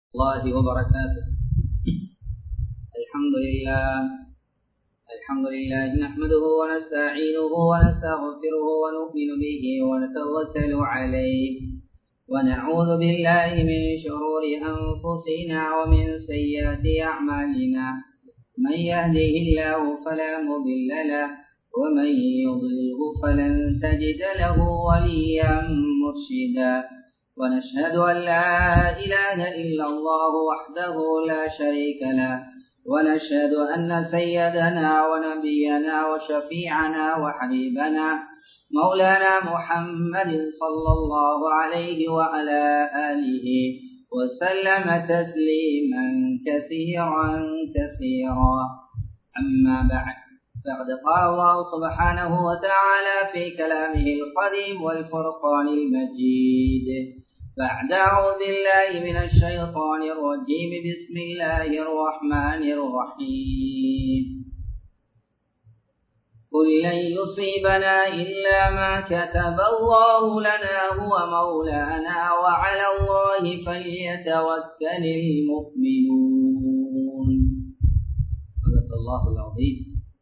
الله وبركاته الحمد لله الحمد لله نحمده ونستعينه ونستغفره ونؤمن به ونتوكل عليه ونعوذ بالله من شرور أنفسنا ومن سيئات أعمالنا من يهده الله فلا مضل له ومن يضلله فلن تجد له وليا مرشدا ونشهد أن لا إله إلا الله وحده لا شريك له ونشهد أن سيدنا ونبينا وشفيعنا وحبيبنا مولانا محمد صلى الله عليه وعلى آله وسلم تسليما كثيرا كثيرا أما بعد فقد قال الله سبحانه وتعالى في كلامه القديم والفرقان المجيد بعد أعوذ بالله من الشيطان الرجيم بسم الله الرحمن الرحيم قل لن يصيبنا إلا ما كتب الله لنا هو مولانا وعلى الله فليتوكل المؤمنون صدق الله العظيم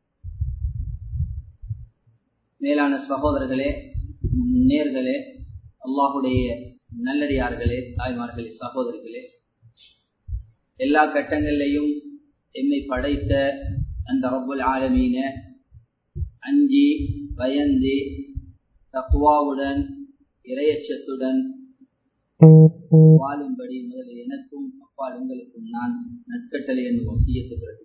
மேலான சகோதரர்களே நேர்களே அல்லாஹுடைய நல்லடியார்களே தாய்மார்களே சகோதரிகளே எல்லா கட்டங்களிலையும் என்னை படைத்த அந்த ரப்புல் ஆலமீன அஞ்சி பயந்து தக்குவாவுடன் இரையச்சத்துடன் வாழும்படி முதலில் எனக்கும் அப்பால் உங்களுக்கும் நான் நட்கட்டளை என்று வசியத்துகிறது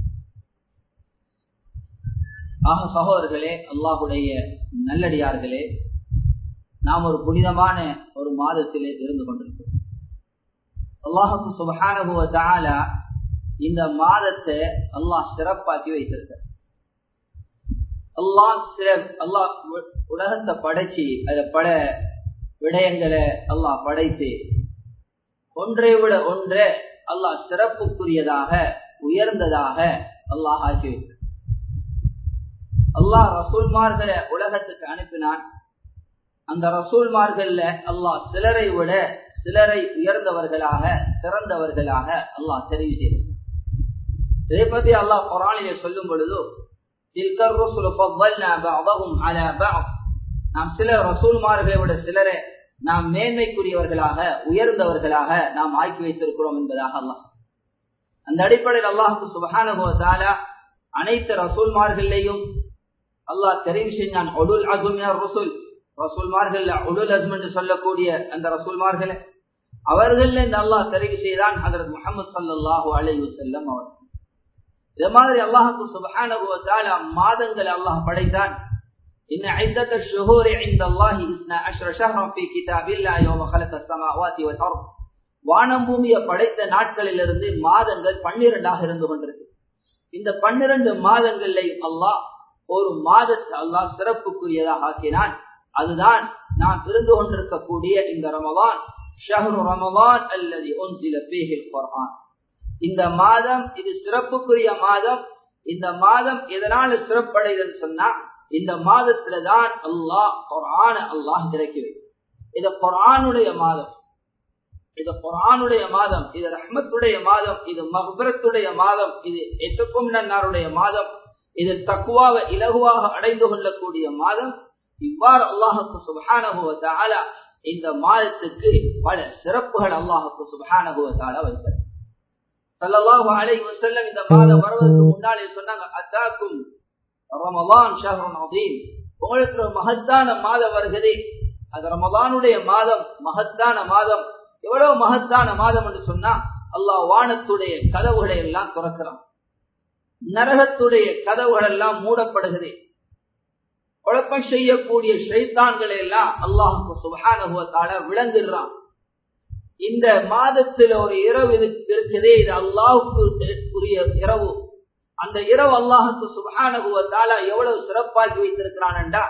ஆக சகோதரர்களே அல்லாஹுடைய நல்லடியார்களே நாம் ஒரு புனிதமான ஒரு மாதத்திலே இருந்து கொண்டிருக்கிறோம் அல்லாஹு சுபஹானுவ தாலா இந்த மாதத்தை அல்லாஹ் சிறப்பாக்கி வைத்திருக்க அல்லாஹ் அல்லாஹ் உலகத்தை படைச்சு அத பட விடயங்களை அல்லாஹ் படைத்து ஒன்றை விட ஒன்றை அல்லாஹ் சிறப்புக்குரியதாக உயர்ந்ததாக அல்லாஹ் ஆக்கி வைத்தார் அல்லாஹ் ரசூல்மார்களை உலகத்துக்கு அனுப்பினான் அந்த ரசூல்மார்கள்ல அல்லாஹ் சிலரை விட சிலரை உயர்ந்தவர்களாக சிறந்தவர்களாக அல்லாஹ் தெரிவு செய்தார் இதை பத்தி அல்லாஹ் குரானிலே சொல்லும் பொழுது நாம் சில ரசூல்மார்களை விட சிலரை நாம் மேன்மைக்குரியவர்களாக உயர்ந்தவர்களாக நாம் ஆக்கி வைத்திருக்கிறோம் என்பதாக அல்லாஹ் அந்த அடிப்படையில் அல்லாஹுக்கு சுபகானுபவத்தால அனைத்து ரசூல்மார்களையும் அல்லாஹ் தெரிவு செஞ்சான் ஒடுல் அசுமியார் ரசூல் ரசூல்மார்கள் உலுல் அஸ்ம் என்று சொல்லக்கூடிய அந்த ரசூல்மார்களை அவர்கள் இந்த அல்லாஹ் தெரிவு செய்தான் அதற்கு முகமது சல்லாஹூ அலி வசல்லம் அவர் இது மாதிரி அல்லாஹுக்கு சுபஹான மாதங்களை அல்லாஹ் படைத்தான் إن عدة الشهور عند الله اثنا عشر شهرا في كتاب الله يوم خلق السماوات والأرض வானம் பூமியை படைத்த நாட்களிலிருந்து மாதங்கள் பன்னிரண்டாக இருந்து கொண்டிருக்கு இந்த பன்னிரண்டு மாதங்கள்ல அல்லாஹ் ஒரு மாதத்தை அல்லாஹ் சிறப்புக்குரியதாக ஆக்கினான் அதுதான் நாம் இருந்து கொண்டிருக்கக்கூடிய இந்த ரமவான் ஷஹரு ரமவான் அல்லது ஒன்சில பேகில் குர்ஆன் இந்த மாதம் இது சிறப்புக்குரிய மாதம் இந்த மாதம் எதனால சிறப்படைதுன்னு சொன்னா இந்த மாதத்துல தான் அல்லாஹ் குர்ஆன அல்லாஹ் இறக்கி வைக்கும் இது குர்ஆனுடைய மாதம் இது குரானுடைய மாதம் இது ரஹ்மத்துடைய மாதம் இது மஹபரத்துடைய மாதம் இது எட்டுக்கும் நன்னாருடைய மாதம் இது தக்குவாவை இலகுவாக அடைந்து கொள்ளக்கூடிய மாதம் இவ்வாறு அல்லாஹுக்கு சுபஹானகுவத்தால இந்த மாதத்துக்கு பல சிறப்புகள் அல்லாஹுக்கு சுபஹானகுவத்தால வைத்தார் சல்லல்லாஹு அலைஹி வஸல்லம் இந்த மாதம் வருவதற்கு முன்னாலே சொன்னாங்க அத்தாக்கும் ரமலான் ஷஹ்ருன் அதீம் உங்களுக்கு ஒரு மகத்தான மாதம் வருகிறே அது ரமலானுடைய மாதம் மகத்தான மாதம் எவ்வளவு மகத்தான மாதம் என்று சொன்னா அல்லாஹ் வானத்துடைய கதவுகளை எல்லாம் துறக்கிறான் நரகத்துடைய கதவுகள் எல்லாம் மூடப்படுகிறது குழப்பம் செய்யக்கூடிய ஷைத்தான்களை எல்லாம் அல்லாஹுக்கு சுபகானுபவத்தால விளங்குறான் இந்த மாதத்தில் ஒரு இரவு இருக்குதே இது அல்லாஹுக்கு உரிய இரவு அந்த இரவு அல்லாஹுக்கு சுபகானுபவத்தால எவ்வளவு சிறப்பாக்கி வைத்திருக்கிறான் என்றா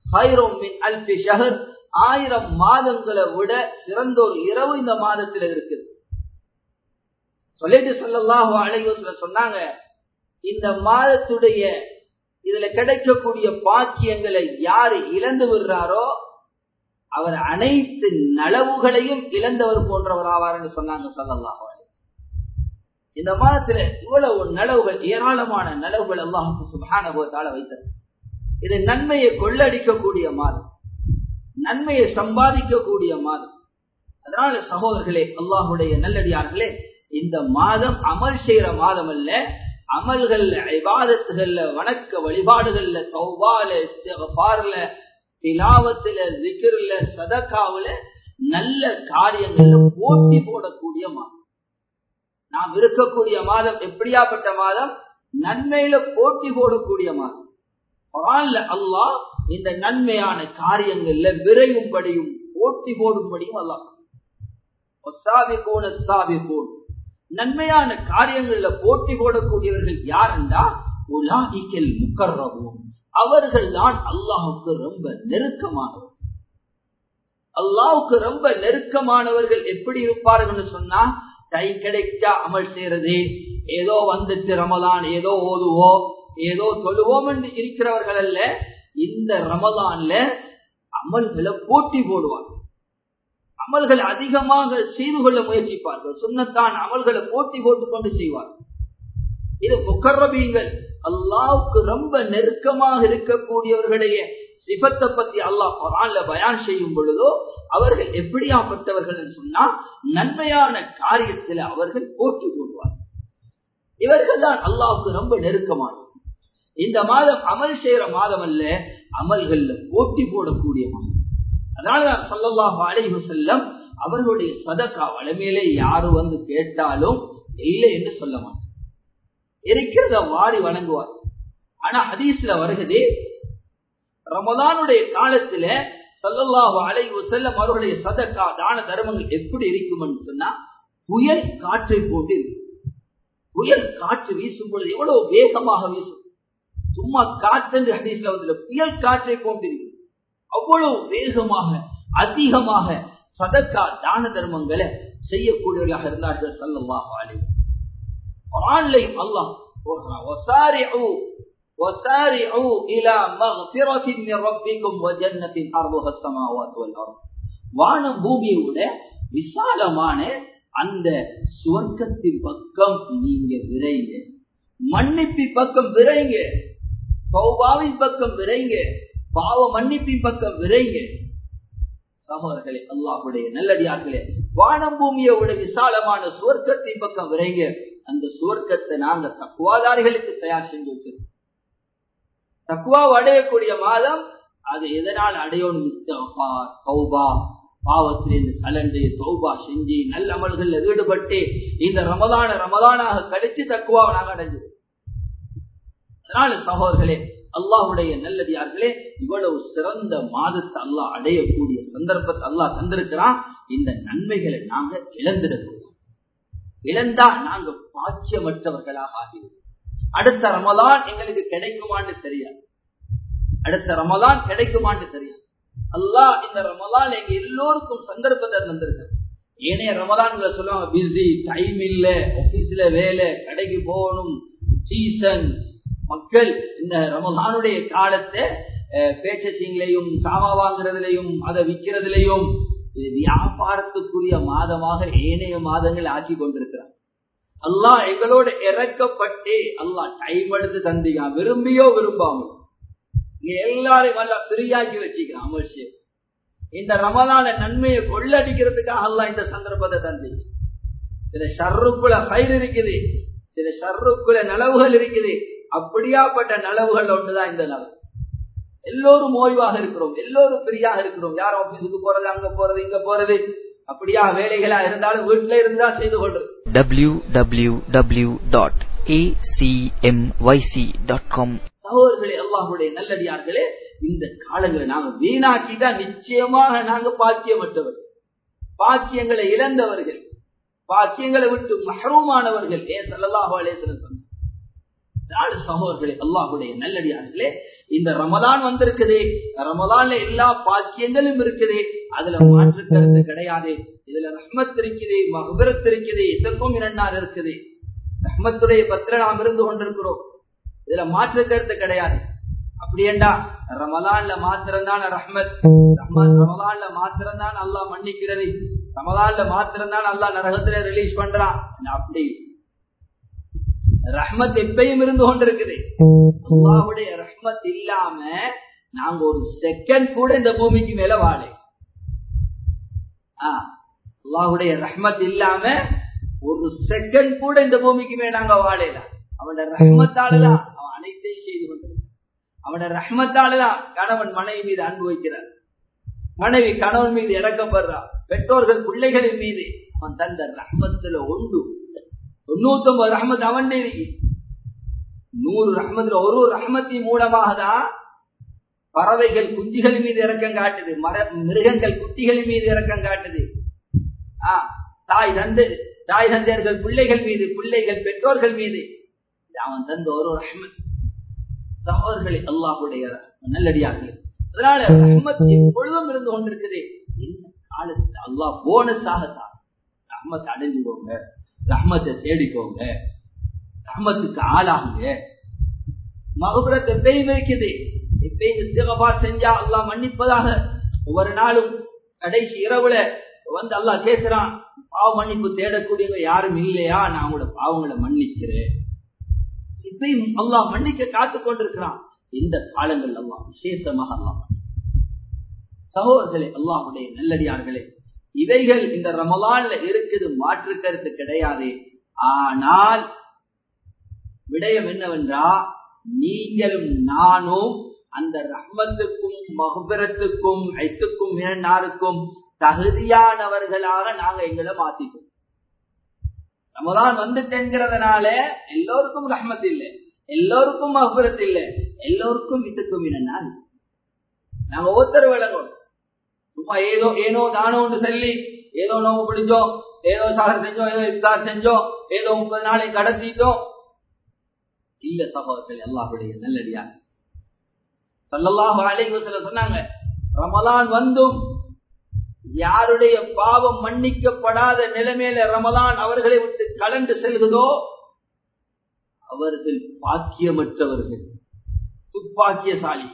அல்பி ஷஹர் ஆயிரம் மாதங்களை விட சிறந்த ஒரு இரவு இந்த மாதத்தில் இருக்குது சொல்லிட்டு சொல்லலாஹு அலைவசல சொன்னாங்க இந்த மாதத்துடைய இதுல கிடைக்கக்கூடிய பாக்கியங்களை யாரு இழந்து விடுறாரோ அவர் அனைத்து நலவுகளையும் இழந்தவர் போன்றவர் ஆவார் என்று சொன்னாங்க சொல்லலாம் இந்த மாதத்துல இவ்வளவு நலவுகள் ஏராளமான நலவுகள் அல்லாஹுக்கு சுபானுபவத்தால வைத்தது இது நன்மையை கொள்ளடிக்கக்கூடிய மாதம் நன்மையை சம்பாதிக்கக்கூடிய மாதம் அதனால சகோதரர்களே அல்லாஹுடைய நல்லடியார்களே இந்த மாதம் அமல் செய்யற மாதம் அல்ல அமல்கள் விவாதத்துகள்ல வணக்க வழிபாடுகள்ல தௌபால பார்ல திலாவத்துல திகிர்ல சதக்காவுல நல்ல காரியங்கள்ல போட்டி போடக்கூடிய மாதம் நாம் இருக்கக்கூடிய மாதம் எப்படியாப்பட்ட மாதம் நன்மையில போட்டி போடக்கூடிய மாதம் குரான்ல அல்லாஹ் இந்த நன்மையான காரியங்கள்ல விரைவும்படியும் போட்டி போடும்படியும் அல்லாஹ் நன்மையான காரியங்கள்ல போட்டி போடக்கூடியவர்கள் யார் என்றா உலாகிக்கல் முக்கர்றவும் அவர்கள் தான் அல்லாஹுக்கு ரொம்ப நெருக்கமானவர் அல்லாவுக்கு ரொம்ப நெருக்கமானவர்கள் எப்படி இருப்பார்கள் சொன்னா கை கிடைச்சா அமல் செய்யறது ஏதோ வந்துட்டு ரமலான் ஏதோ ஓதுவோ ஏதோ சொல்லுவோம் என்று இருக்கிறவர்கள் அல்ல இந்த ரமலான்ல அமல்களை போட்டி போடுவார் அமல்கள் அதிகமாக செய்து கொள்ள முயற்சிப்பார்கள் சுண்ணத்தான் அமல்களை போட்டி போட்டுக் கொண்டு செய்வார் இது முக்கரபீங்கள் அல்லாவுக்கு ரொம்ப நெருக்கமாக இருக்கக்கூடியவர்களுடைய சிபத்தை பத்தி அல்லாஹ் குரான்ல பயான் செய்யும் பொழுதோ அவர்கள் எப்படியாப்பட்டவர்கள் சொன்னா நன்மையான காரியத்தில் அவர்கள் போட்டி போடுவார் இவர்கள் தான் அல்லாவுக்கு ரொம்ப நெருக்கமானது இந்த மாதம் அமல் செய்யற மாதம் அல்ல அமல்கள்ல போட்டி போடக்கூடிய மாதம் அதனாலதான் சொல்லல்லாஹ் அலைஹு செல்லம் அவர்களுடைய சதக்கா வளமையிலே யாரு வந்து கேட்டாலும் இல்லை என்று சொல்ல மாட்டார் இருக்கிறத வாரி வணங்குவார் ஆனா ஹதீஸ்ல வருகிறது ரமதானுடைய காலத்துல சல்லல்லாஹு அலைஹு செல்லம் அவர்களுடைய சதக்கா தான தர்மங்கள் எப்படி இருக்கும் சொன்னா புயல் காற்றை போட்டு இருக்கும் புயல் காற்று வீசும் பொழுது எவ்வளவு வேகமாக வீசும் சும்மா காற்று ஹதீஸ்ல வந்து புயல் காற்றை போட்டிருக்கும் அவ்வளவு வேகமாக அதிகமாக சதக்கா தான தர்மங்களை செய்யக்கூடியவர்களாக இருந்தார்கள் சல்லல்லாஹு அலைஹி குர்ஆன்லயும் அல்லாஹ் வசாரிஉ وسارعوا الى مغفرة من ربكم وجنة عرضها السماوات والارض வானம் பூமியை விட விசாலமான அந்த சுவர்க்கத்தின் பக்கம் நீங்க விரைங்க மன்னிப்பி பக்கம் விரைங்க சௌபாவின் பக்கம் விரைங்க பாவ மன்னிப்பின் பக்கம் விரைங்க சகோதரர்களே அல்லாஹுடைய நல்லடியார்களே வானம் பூமியை விட விசாலமான சுவர்க்கத்தின் பக்கம் விரைங்க அந்த சுவர்க்கத்தை நாங்க தக்குவாதாரிகளுக்கு தயார் செஞ்சு வச்சிருக்கோம் தக்குவா அடையக்கூடிய மாதம் அது எதனால் அடையணும் கௌபா பாவத்திலிருந்து கலந்து தௌபா செஞ்சு நல்ல அமல்கள்ல ஈடுபட்டு இந்த ரமதான ரமதானாக கழிச்சு தக்குவாவை நாங்க அடைஞ்சது அதனால சகோதரர்களே அல்லாஹுடைய நல்லடியார்களே இவ்வளவு சிறந்த மாதத்தை அல்லாஹ் அடையக்கூடிய சந்தர்ப்பத்தை அல்லாஹ் தந்திருக்கிறான் இந்த நன்மைகளை நாங்க இழந்திடக்கூடாது இழந்தா நாங்க பாக்கியமற்றவர்களாக ஆகிறோம் அடுத்த ரமலான் எங்களுக்கு கிடைக்குமான்னு தெரியாது அடுத்த ரமலான் கிடைக்குமான்னு தெரியாது அல்லாஹ் இந்த ரமலான் எங்க எல்லோருக்கும் சந்தர்ப்பத்தை தந்திருக்க ஏனைய ரமலான்களை சொல்லுவாங்க பிஸி டைம் இல்ல ஆபீஸ்ல வேலை கடைக்கு போகணும் சீசன் மக்கள் இந்த ரமலானுடைய காலத்தை பேச்சசிங்களையும் சாமா வாங்குறதுலையும் அதை விற்கிறதுலையும் வியாபாரத்துக்குரிய மாதமாக ஏனைய மாதங்கள் ஆக்கி கொண்டிருக்கிறார் அல்லாஹ் எங்களோட இறக்கப்பட்டே அல்லாஹ் டைம் எடுத்து தந்தீங்க விரும்பியோ விரும்பாமோ இங்க எல்லாரையும் நல்லா ஃப்ரீயாக்கி வச்சுக்கிறான் அமர்ஷியம் இந்த ரமலான நன்மையை கொள்ளடிக்கிறதுக்காக அல்லாஹ் இந்த சந்தர்ப்பத்தை தந்தீங்க சில ஷர்ருக்குள்ள பயிர் இருக்குது சில ஷர்ருக்குள்ள நலவுகள் இருக்குது அப்படியாப்பட்ட நலவுகள் ஒன்றுதான் இந்த நலவு எல்லோரும் ஓய்வாக இருக்கிறோம் எல்லோரும் ஃப்ரீயாக இருக்கிறோம் யார் ஆபீஸுக்கு போறது அங்க போறது இங்க போறது அப்படியா வேலைகளா இருந்தாலும் வீட்டுல இருந்தா செய்து கொள்றது www.acmyc.com சகோதரர்களே அல்லாஹுடைய நல்லடியார்களே இந்த காலங்களை நாங்க வீணாக்கிட்டா நிச்சயமாக நாங்க பாக்கியமற்றவர்கள் பாக்கியங்களை இழந்தவர்கள் பாக்கியங்களை விட்டு மகரூமானவர்கள் ஏன் சல்லாஹு அலேசன் சொன்னார் நாலு சகோதரர்களே அல்லாஹுடைய நல்லடியார்களே இந்த ரமலான் வந்திருக்குது ரமலான்ல எல்லா பாக்கியங்களும் இருக்குது அதுல மாற்று கருத்து கிடையாது இதுல ரஹ்மத் இருக்குது மகுபரத் இருக்குது இதற்கும் இரண்டார் இருக்குது ரஹ்மத்துடைய பத்திர நாம் இருந்து கொண்டிருக்கிறோம் இதுல மாற்று கருத்து கிடையாது அப்படியேண்டா ரமலான்ல மாத்திரம்தான் ரஹ்மத் ரஹ்மத் ரமலான்ல மாத்திரம்தான் அல்லாஹ் மன்னிக்கிறது ரமலான்ல மாத்திரம்தான் அல்லாஹ் நரகத்துல ரிலீஸ் பண்றான் அப்படி ரஹ்மத் எப்பயும் இருந்து கொண்டிருக்குது அல்லாவுடைய ரஹ்மத் இல்லாம நாங்க ஒரு செகண்ட் கூட இந்த பூமிக்கு மேல வாழ அல்லாவுடைய ரஹ்மத் இல்லாம ஒரு செகண்ட் கூட இந்த பூமிக்கு மேல நாங்க வாழல அவனோட ரஹ்மத்தாலதான் அவன் அனைத்தையும் செய்து கொண்டிருக்கான் அவனோட ரஹ்மத்தாலதான் கணவன் மனைவி மீது அன்பு வைக்கிறார் மனைவி கணவன் மீது இறக்கப்படுறான் பெற்றோர்கள் பிள்ளைகளின் மீது அவன் தந்த ரஹ்மத்துல ஒன்று தொண்ணூத்தி ஒன்பது ரஹ்மத் அவன் இருக்கு நூறு ரஹ்மத்துல ஒரு ரஹ்மத்தின் மூலமாக தான் பறவைகள் குஞ்சுகள் மீது இறக்கம் காட்டுது மர மிருகங்கள் குட்டிகள் மீது இறக்கம் காட்டுது தாய் தந்தை தாய் தந்தையர்கள் பிள்ளைகள் மீது பிள்ளைகள் பெற்றோர்கள் மீது அவன் தந்த ஒரு ரஹ்மத் சகோதரர்களை அல்லாஹுடைய நல்லடியார்கள் அதனால ரஹ்மத் எப்பொழுதும் இருந்து கொண்டிருக்குது இந்த காலத்துல அல்லாஹ் போனஸாக தான் ரஹ்மத் அடைஞ்சு போங்க ரஹ்மத்தை தேடிக்கோங்க ரஹ்மத்துக்கு ஆளாகுங்க மகுபுரத்தை எப்பயும் இருக்குது எப்பயும் சிவபா செஞ்சா அல்லாஹ் மன்னிப்பதாக ஒவ்வொரு நாளும் கடைசி இரவுல வந்து அல்லாஹ் கேட்கிறான் பாவ மன்னிப்பு தேடக்கூடியவங்க யாரும் இல்லையா நான் உங்களோட பாவங்களை மன்னிக்கிறேன் இப்பயும் அல்லாஹ் மன்னிக்க காத்து கொண்டிருக்கிறான் இந்த காலங்கள் அல்லாஹ் விசேஷமாக அல்லாஹ் சகோதரர்களே அல்லாஹுடைய நல்லடியார்களே இவைகள் இந்த ரமலான்ல இருக்குது மாற்று கருத்து கிடையாது ஆனால் விடயம் என்னவென்றா நீங்களும் நானும் அந்த ரஹ்மத்துக்கும் மகுபரத்துக்கும் ஐத்துக்கும் இரண்டாருக்கும் தகுதியானவர்களாக நாங்க எங்களை மாத்திட்டோம் ரமலான் வந்துட்டேங்கிறதுனால எல்லோருக்கும் ரஹ்மத் இல்லை எல்லோருக்கும் மகுபரத் இல்லை எல்லோருக்கும் இதுக்கும் நாள் நாங்க ஒருத்தர் விளங்கணும் சும்மா ஏதோ ஏனோ தானோன்னு சொல்லி ஏதோ நோவு பிடிச்சோம் ஏதோ சாகர் செஞ்சோம் ஏதோ இஃப்தார் செஞ்சோம் ஏதோ முப்பது நாளை கடத்திட்டோம் இல்ல சகோதரர்கள் எல்லாருடைய நல்லடியா சொல்லலாம் அலைவசல சொன்னாங்க ரமலான் வந்தும் யாருடைய பாவம் மன்னிக்கப்படாத நிலைமையில ரமலான் அவர்களை விட்டு கலந்து செல்கிறதோ அவர்கள் பாக்கியமற்றவர்கள் துப்பாக்கியசாலி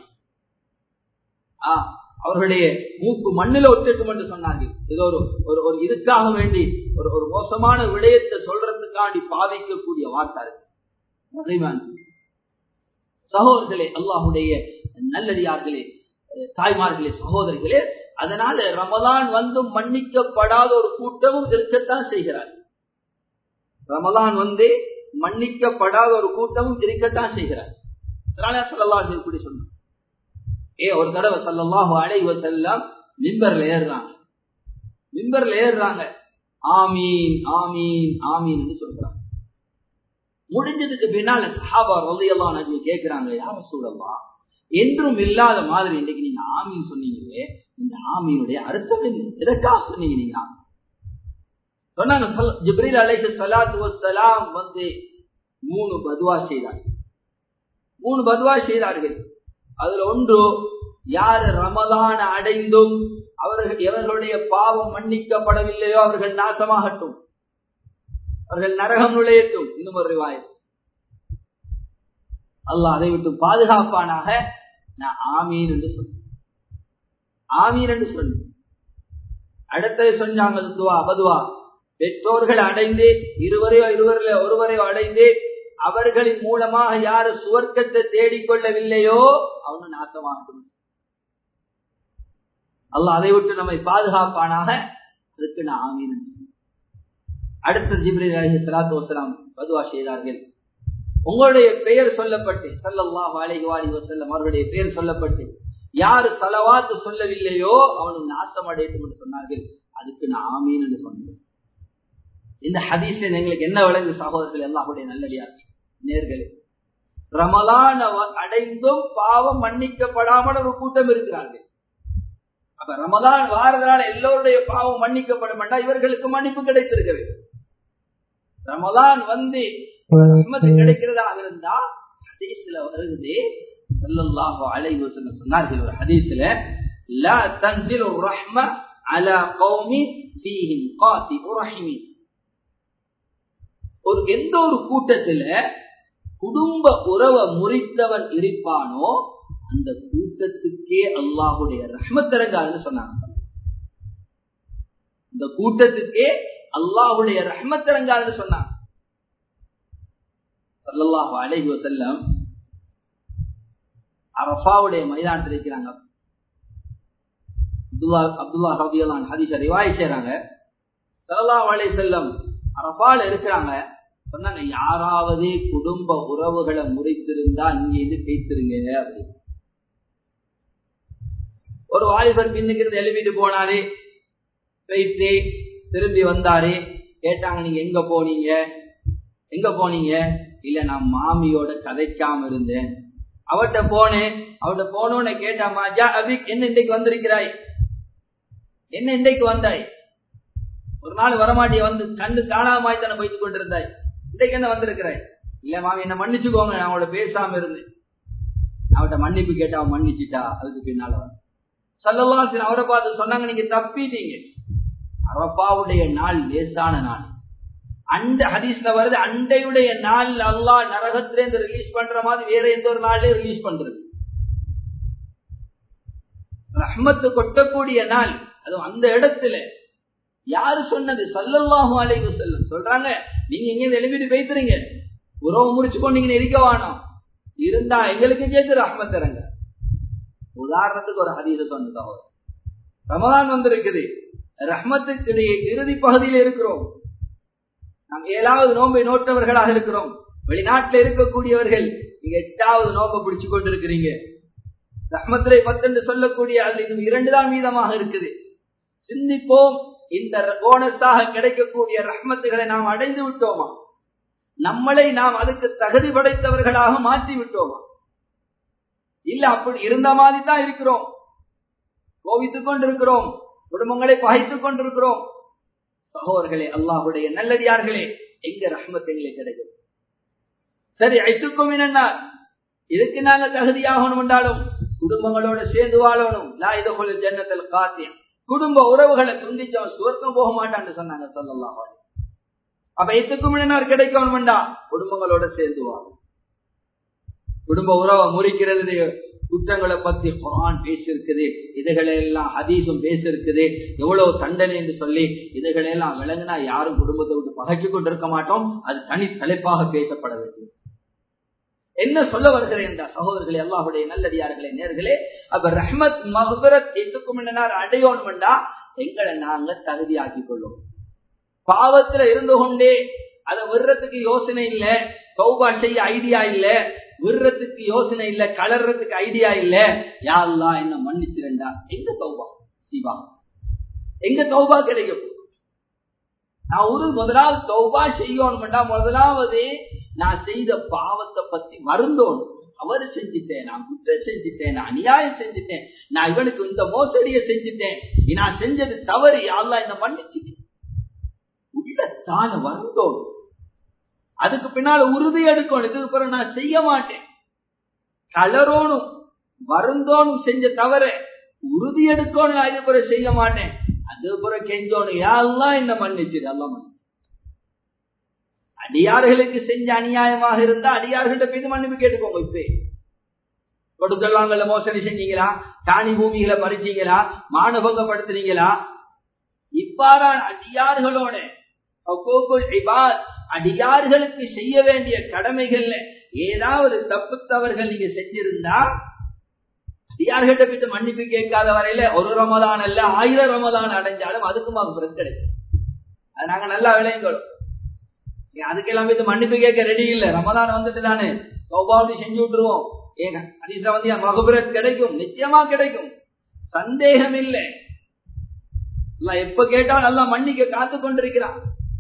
அவர்களுடைய மூக்கு மண்ணில ஒட்டிட்டும் என்று சொன்னார்கள் ஏதோ ஒரு ஒரு ஒரு இதுக்காக வேண்டி ஒரு ஒரு மோசமான விடயத்தை சொல்றதுக்காண்டி பாதிக்கக்கூடிய வார்த்தை சகோதரர்களே அல்லாஹுடைய நல்லடியார்களே தாய்மார்களே சகோதரிகளே அதனால ரமலான் வந்தும் மன்னிக்கப்படாத ஒரு கூட்டமும் இருக்கத்தான் செய்கிறார் ரமலான் வந்து மன்னிக்கப்படாத ஒரு கூட்டமும் இருக்கத்தான் செய்கிறார் அதனால சொல்லலாம் இப்படி சொன்ன ஏ ஒரு தடவை சல்லாஹு அலைவ செல்லம் மிம்பர்ல ஏறுறாங்க மிம்பர்ல ஏறுறாங்க ஆமீன் ஆமீன் ஆமீன் சொல்றாங்க முடிஞ்சதுக்கு பின்னால சஹாபா ரொதையெல்லாம் நபி கேட்கிறாங்க யார சூழல்லா என்றும் இல்லாத மாதிரி இன்னைக்கு நீங்க ஆமீன் சொன்னீங்களே இந்த ஆமீனுடைய அர்த்தம் என்ன எதற்காக சொன்னீங்க நீங்க சொன்னாங்க ஜிப்ரீல் அலைஹி ஸலாத்து வஸ்ஸலாம் வந்து மூணு பதுவா செய்தார்கள் மூணு பதுவா செய்தார்கள் அதுல ஒன்று யார் ரமலான அடைந்தும் அவர்கள் எவர்களுடைய பாவம் மன்னிக்கப்படவில்லையோ அவர்கள் நாசமாகட்டும் அவர்கள் நரகம் நுழையட்டும் இன்னும் ஒரு ரிவாயம் அல்லாஹ் அதை விட்டு பாதுகாப்பானாக நான் ஆமீன் என்று சொன்னேன் ஆமீன் என்று சொன்னேன் அடுத்தது சொன்னாங்க துவா பதுவா பெற்றோர்கள் அடைந்து இருவரையோ இருவரில் ஒருவரையோ அடைந்து அவர்களின் மூலமாக யாரு சுவர்க்கத்தை தேடிக்கொள்ளவில்லையோ அவனு நாசமாகட்டும் அல்லாஹ் அதை விட்டு நம்மை பாதுகாப்பானாக அதுக்கு நான் ஆமீன் அடுத்த ஜிப்ரி அலி சலாத்து வசலாம் பதுவா செய்தார்கள் உங்களுடைய பெயர் சொல்லப்பட்டு சல்லல்லாஹ் அலைஹி வாலி வசல்லம் அவருடைய பெயர் சொல்லப்பட்டு யாரு சலவாத்து சொல்லவில்லையோ அவனும் நாசம் அடையட்டும் என்று சொன்னார்கள் அதுக்கு நான் ஆமீன் என்று சொன்னேன் இந்த ஹதீஸில் எங்களுக்கு என்ன விளங்கு சகோதரர்கள் எல்லாருடைய நல்லடியார்கள் நேர்களே ரமலான அடைந்தும் பாவம் மன்னிக்கப்படாமல் ஒரு கூட்டம் இருக்கிறார்கள் அப்ப ரமலான் வாரதால எல்லோருடைய பாவம் மன்னிக்கப்பட மாட்டா இவர்களுக்கு மன்னிப்பு கிடைத்திருக்கிறது ரமலான் வந்து கிடைக்கிறதாக இருந்தா ஹதீஸ்ல வருது ஸல்லல்லாஹு அலைஹி வஸல்லம் சொன்னார்கள் ஒரு ஹதீஸ்ல லா தன்சிலு ரஹ்ம அலா கௌமி ஃபீஹிம் காதிபு ரஹிமி ஒரு எந்த ஒரு கூட்டத்துல குடும்ப உறவை முறித்தவன் இருப்பானோ அந்த கூட்டத்துக்கே அல்லாஹுடைய ரஹ்மத்திறங்காதுன்னு சொன்னாங்க இந்த கூட்டத்துக்கே அல்லாஹுடைய ரஹ்மத்திறங்காதுன்னு சொன்னாங்க சல்லல்லாஹு அலைஹி வஸல்லம் அரஃபாவுடைய மைதானத்தில் இருக்கிறாங்க அப்துல்லா அப்துல்லா ரதியல்லான் ஹதீஸ ரிவாய் செய்றாங்க சல்லல்லாஹு அலைஹி வஸல்லம் அரஃபால இருக்கிறாங்க சொன்னாங்க யாராவது குடும்ப உறவுகளை முறித்திருந்தா இங்க இருந்து பேசிருங்க அப்படின்னு ஒரு வாலிபர் பின்னுக்கு இருந்து எழுப்பிட்டு போனாரு போயிட்டு திரும்பி வந்தாரு கேட்டாங்க நீங்க எங்க போனீங்க எங்க போனீங்க இல்ல நான் மாமியோட கதைக்காம இருந்தேன் அவட்ட போனேன் அவட்ட போனோன்னு கேட்டாமா ஜா அபிக் என்ன இன்றைக்கு வந்திருக்கிறாய் என்ன இன்றைக்கு வந்தாய் ஒரு நாள் வரமாட்டிய வந்து கண்ணு காணாமாய் தானே போய்த்து கொண்டிருந்தாய் இன்றைக்கு என்ன வந்திருக்கிறாய் இல்ல மாமி என்ன மன்னிச்சுக்கோங்க நான் அவளோட பேசாம இருந்தேன் அவட்ட மன்னிப்பு கேட்டா அவன் மன்னிச்சுட்டா அதுக்கு பின்னால வந்து சல்லல்லாசின் அவரை பார்த்து சொன்னாங்க நீங்க தப்பிட்டீங்க அரப்பாவுடைய நாள் லேசான நாள் அந்த ஹதீஸ்ல வருது அண்டையுடைய நாள் அல்லாஹ் நரகத்திலேருந்து ரிலீஸ் பண்ற மாதிரி வேற எந்த ஒரு நாள்லயும் ரிலீஸ் பண்றது ரஹ்மத்து கொட்டக்கூடிய நாள் அதுவும் அந்த இடத்துல யாரு சொன்னது சல்லல்லாஹு அலைவு செல்லும் சொல்றாங்க நீங்க இங்க எழுப்பிட்டு பேசுறீங்க உறவு முடிச்சு கொண்டீங்கன்னு இருக்க வேணும் இருந்தா எங்களுக்கு சேர்த்து ரஹ்மத் இறங்க உதாரணத்துக்கு ஒரு ஹதீத சொன்ன சகோதரர் ரமதான் வந்திருக்குது ரஹ்மத்துக்கு இறுதி பகுதியில் இருக்கிறோம் நாம் ஏழாவது நோன்பை நோட்டவர்களாக இருக்கிறோம் வெளிநாட்டில் இருக்கக்கூடியவர்கள் நீங்க எட்டாவது நோன்பை பிடிச்சு கொண்டிருக்கிறீங்க ரஹ்மத்துரை பத்தென்று சொல்லக்கூடிய அது இன்னும் இரண்டு தான் மீதமாக இருக்குது சிந்திப்போம் இந்த போனஸாக கிடைக்கக்கூடிய ரஹ்மத்துகளை நாம் அடைந்து விட்டோமா நம்மளை நாம் அதுக்கு தகுதி படைத்தவர்களாக மாற்றி விட்டோமா இல்ல அப்படி இருந்த மாதிரி தான் இருக்கிறோம் கோவித்துக் கொண்டிருக்கிறோம் குடும்பங்களை பகைத்துக் கொண்டிருக்கிறோம் சகோதர்களே அல்லாஹுடைய நல்லடியார்களே எங்க ரஹ்மத் எங்களுக்கு கிடைக்கும் சரி ஐத்துக்கும் என்ன இதுக்கு நாங்க தகுதியாகணும் என்றாலும் குடும்பங்களோட சேர்ந்து வாழணும் லா இதகுல் ஜன்னத்தில் காத்தியம் குடும்ப உறவுகளை துண்டிச்சவன் சுவர்க்கம் போக மாட்டான்னு சொன்னாங்க சொல்லலாம் அப்ப எத்துக்கும் கிடைக்கணும் வேண்டாம் குடும்பங்களோட சேர்ந்து வாழும் குடும்ப உறவை முறிக்கிறது குற்றங்களை பத்தி குரான் பேசியிருக்குது இதுகளை எல்லாம் ஹதீஸும் பேசியிருக்குது எவ்வளவு தண்டனை என்று சொல்லி இதுகளை எல்லாம் விளங்கினா யாரும் குடும்பத்தை விட்டு பகைச்சு கொண்டிருக்க மாட்டோம் அது தனி தலைப்பாக பேசப்பட வேண்டும் என்ன சொல்ல வருகிறேன் என்ற சகோதரர்களே அல்லாஹுடைய நல்லடியார்களே நேர்களே அப்ப ரஹ்மத் மஹபரத் எத்துக்கும் அடையோணும்டா எங்களை நாங்க தகுதியாக்கி கொள்ளும் பாவத்துல இருந்து கொண்டே அதை விடுறதுக்கு யோசனை இல்ல சௌபா செய்ய ஐடியா இல்ல விடுறதுக்கு யோசனை இல்ல கலர்றதுக்கு ஐடியா இல்ல யாழ்லா என்ன மன்னிச்சிருந்தா எங்க சௌபா சிவா எங்க சௌபா கிடைக்கும் நான் ஒரு முதலாவது சௌபா செய்யணும்டா முதலாவது நான் செய்த பாவத்தை பத்தி வருந்தோணும் அவரு செஞ்சுட்டேன் நான் குற்றம் செஞ்சுட்டேன் நான் அநியாயம் செஞ்சுட்டேன் நான் இவனுக்கு இந்த மோசடியை செஞ்சுட்டேன் நான் செஞ்சது தவறு யாழ்லா என்ன மன்னிச்சுட்டேன் உள்ளத்தான வருந்தோணும் அதுக்கு பின்னால உறுதி எடுக்கணும் இதுக்கு பிறகு நான் செய்ய மாட்டேன் கலரோனும் வருந்தோனும் செஞ்ச தவிர உறுதி எடுக்கணும் நான் இது பிறகு செய்ய மாட்டேன் அது பிறகு கெஞ்சோணும் யாரெல்லாம் என்ன மன்னிச்சிரு எல்லாம் மன்னிச்சு அடியார்களுக்கு செஞ்ச அநியாயமாக இருந்தா அடியார்கள்ட்ட போய் மன்னிப்பு கேட்டுக்கோங்க இப்ப கொடுக்கலாங்கல்ல மோசடி செஞ்சீங்களா தானி பூமிகளை பறிச்சீங்களா மானபங்கப்படுத்துறீங்களா இவ்வாறான அடியார்களோட அடியார்களுக்கு செய்ய வேண்டிய கடமைகள்ல ஏதாவது தப்பு தவறுகள் நீங்க செஞ்சிருந்தா அடியார்கிட்ட பித்து மன்னிப்பு கேட்காத வரையில ஒரு ரமதான் அல்ல ஆயிரம் ரமதான் அடைஞ்சாலும் அதுக்கும் அவங்க கிடைக்கும் அது நாங்க நல்லா விளையுங்களும் அதுக்கெல்லாம் போய் மன்னிப்பு கேட்க ரெடி இல்ல ரமதான் வந்துட்டு தானே சௌபாவதி செஞ்சு விட்டுருவோம் ஏங்க அதிசா வந்து மகபுரத் கிடைக்கும் நிச்சயமா கிடைக்கும் சந்தேகம் இல்லை எப்ப கேட்டாலும் நல்லா மன்னிக்க காத்து கொண்டிருக்கிறான்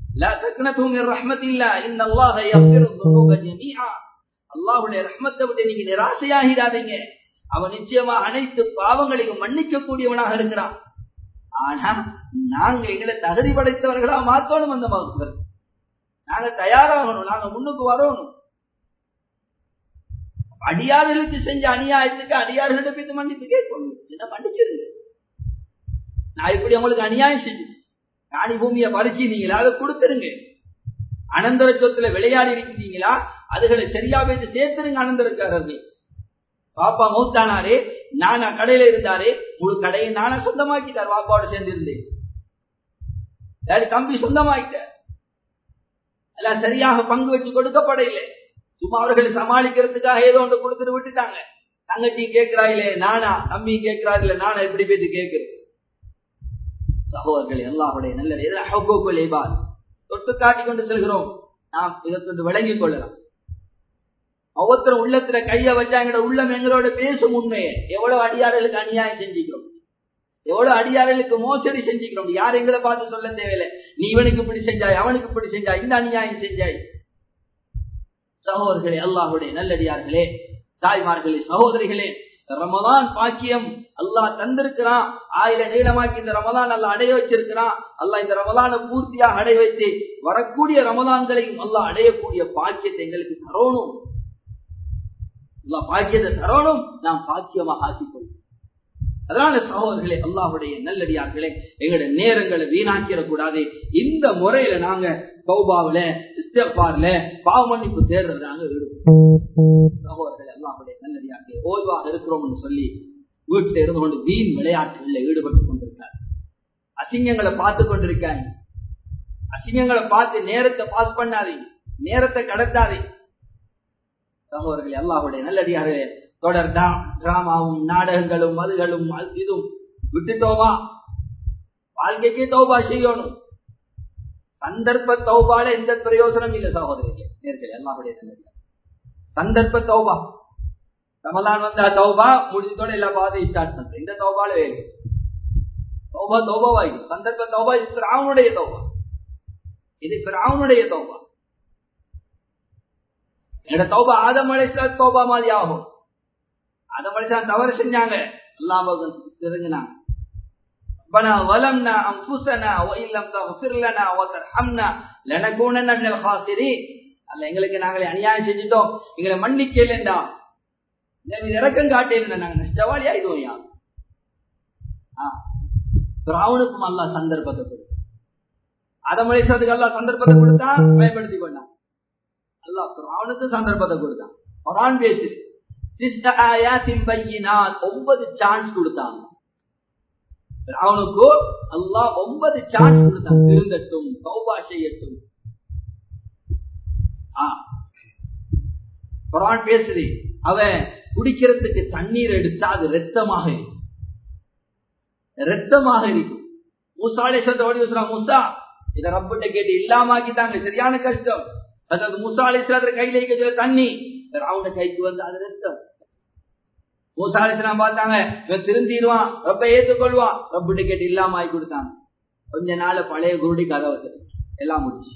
அல்லாஹுடைய ரஹ்மத்தை விட்டு நீங்க நிராசையாகிறாதீங்க அவன் நிச்சயமா அனைத்து பாவங்களையும் மன்னிக்க கூடியவனாக இருக்கிறான் ஆனா நாங்க எங்களை தகுதி படைத்தவர்களா மாத்தணும் அந்த மகத்துவர் நாங்க தயாராகணும் நாங்க முன்னுக்கு வரணும் அடியார்களுக்கு செஞ்ச அநியாயத்துக்கு அடியார்களிட்ட போய் மன்னிப்பு கேட்கணும் என்ன மன்னிச்சிருங்க நான் இப்படி உங்களுக்கு அநியாயம் செஞ்சு காணி பூமியை பறிச்சிருந்தீங்களா அதை கொடுத்துருங்க அனந்தர சொத்துல விளையாடி இருக்கிறீங்களா அதுகளை சரியா வைத்து சேர்த்துருங்க அனந்தரக்காரர்கள் பாப்பா மூத்தானாரே நானா கடையில இருந்தாரே முழு கடையை நானா சொந்தமாக்கிட்டார் பாப்பாவோட சேர்ந்து இருந்தேன் தம்பி சொந்தமாக்கிட்டார் எல்லாம் சரியாக பங்கு வச்சு கொடுக்கப்பட இல்லை சும்மா அவர்களை சமாளிக்கிறதுக்காக ஏதோ ஒன்று கொடுத்துட்டு விட்டுட்டாங்க தங்கச்சி கேட்கிறாயிலே நானா தம்பி கேட்கிறாரில்ல நானா எப்படி பேசி கேட்கிறேன் சகோதரர்கள் எல்லாருடைய நல்ல தொட்டு காட்டி கொண்டு செல்கிறோம் நாம் இதற்கு விளங்கிக் கொள்ளலாம் ஒவ்வொருத்தரும் உள்ளத்துல கைய வச்சா எங்களோட உள்ளம் எங்களோட பேசும் உண்மையை எவ்வளவு அடியார்களுக்கு அநியாயம் செஞ்சுக்கிறோம் எவ்வளவு அடியார்களுக்கு மோசடி செஞ்சுக்கிறோம் யார் எங்களை பார்த்து சொல்ல தேவையில்லை நீ இவனுக்கு இப்படி செஞ்சாய் அவனுக்கு இப்படி செஞ்சாய் இந்த அநியாயம் செஞ்சாய் சகோதரர்களே அல்லாஹுடைய நல்லடியார்களே தாய்மார்களே சகோதரிகளே ரமதான் பாக்கியம் அல்லாஹ் தந்திருக்கிறான் ஆயிர நீளமாக்கி இந்த ரமதான் அல்ல அடைய வச்சிருக்கிறான் அல்லாஹ் இந்த ரமதான பூர்த்தியாக அடைய வைத்து வரக்கூடிய ரமதான்களையும் அல்லாஹ் அடையக்கூடிய பாக்கியத்தை எங்களுக்கு தரணும் அல்லாஹ் பாக்கியத்தை தரணும் நாம் பாக்கியமாக ஆக்கிக்கொள்ளும் அதனால சகோதரர்களே அல்லாஹுடைய நல்லடியார்களே எங்களுடைய நேரங்களை வீணாக்கிடக்கூடாது இந்த முறையில நாங்க சௌபாவில இஸ்டபார்ல பாவ மன்னிப்பு தேர்தல் நாங்க ஈடுபடும் சகோதரர்கள் அல்லாஹுடைய நல்லடியார்களே ஓய்வாக இருக்கிறோம்னு சொல்லி வீட்டில் இருந்து கொண்டு வீண் விளையாட்டுகளில் ஈடுபட்டு கொண்டிருக்காங்க அசிங்கங்களை பார்த்து கொண்டிருக்காங்க அசிங்கங்களை பார்த்து நேரத்தை பாஸ் பண்ணாதீங்க நேரத்தை கடத்தாதீங்க சகோதரர்கள் அல்லாஹுடைய நல்லடியார்களே தொடர் டிராமாவும் நாடகங்களும் மதுகளும் இதுவும் விட்டுட்டோமா வாழ்க்கைக்கே தௌபா செய்யணும் சந்தர்ப்ப தௌபால எந்த பிரயோசனம் இல்லை சகோதரிகளே நேர்கள் எல்லாருடைய நல்லடியார் சந்தர்ப்ப தௌபா ரமலான் வந்தா தௌபா முடிஞ்சதோட எல்லா பாதையும் ஸ்டார்ட் பண்றேன் இந்த தௌபால வேலை தௌபா தௌபாவாய் சந்தர்ப்ப தௌபா இது பிராவனுடைய தௌபா இது பிராவனுடைய தௌபா என்னோட தௌபா ஆதம் அழைச்சா தௌபா மாதிரி ஆகும் ஆதம் அழைச்சா தவறு செஞ்சாங்க எல்லாம் தெரிஞ்சுனாங்க ربنا ظلمنا انفسنا وان لم تغفر لنا وترحمنا لنكونن من الخاسرين அல்ல எங்களுக்கு நாங்களே அநியாயம் செஞ்சுட்டோம் எங்களை மன்னிக்கலண்டா இறக்கம் காட்டல நாங்க நஷ்டவாளி ஆயிடுவோம் யார் ராவனுக்கும் அல்லா சந்தர்ப்பத்தை கொடுத்தான் அதமலேசத்துக்கு அல்லா சந்தர்ப்பத்தை கொடுத்தான் பயன்படுத்தி கொண்டான் அல்லா ராவனுக்கு சந்தர்ப்பத்தை கொடுத்தான் குரான் பேசு ஒன்பது சான்ஸ் கொடுத்தாங்க அவனுக்கு அல்லா ஒன்பது சான்ஸ் கொடுத்தான் திருந்தட்டும் சௌபா செய்யட்டும் குரான் பேசுது அவன் குடிக்கிறதுக்கு தண்ணீர் எடுத்தா அது ரத்தமாக இருக்கும் ரத்தமாக இருக்கும் மூசாலேஸ்வரத்தை ஓடி வச்சுறான் மூசா இதை ரப்பிட்ட கேட்டு இல்லாமக்கிட்டாங்க சரியான கஷ்டம் அதாவது மூசாலேஸ்வரத்தை கையில வைக்க தண்ணி அவனோட கைக்கு வந்து அது ரத்தம் மூசாலேஸ்வரம் பார்த்தாங்க இவன் திருந்திடுவான் ரொம்ப ஏத்துக்கொள்வான் ரப்பிட்ட கேட்டு இல்லாம ஆகி கொடுத்தாங்க கொஞ்ச நாள் பழைய குருடி கதை வச்சது எல்லாம் முடிச்சு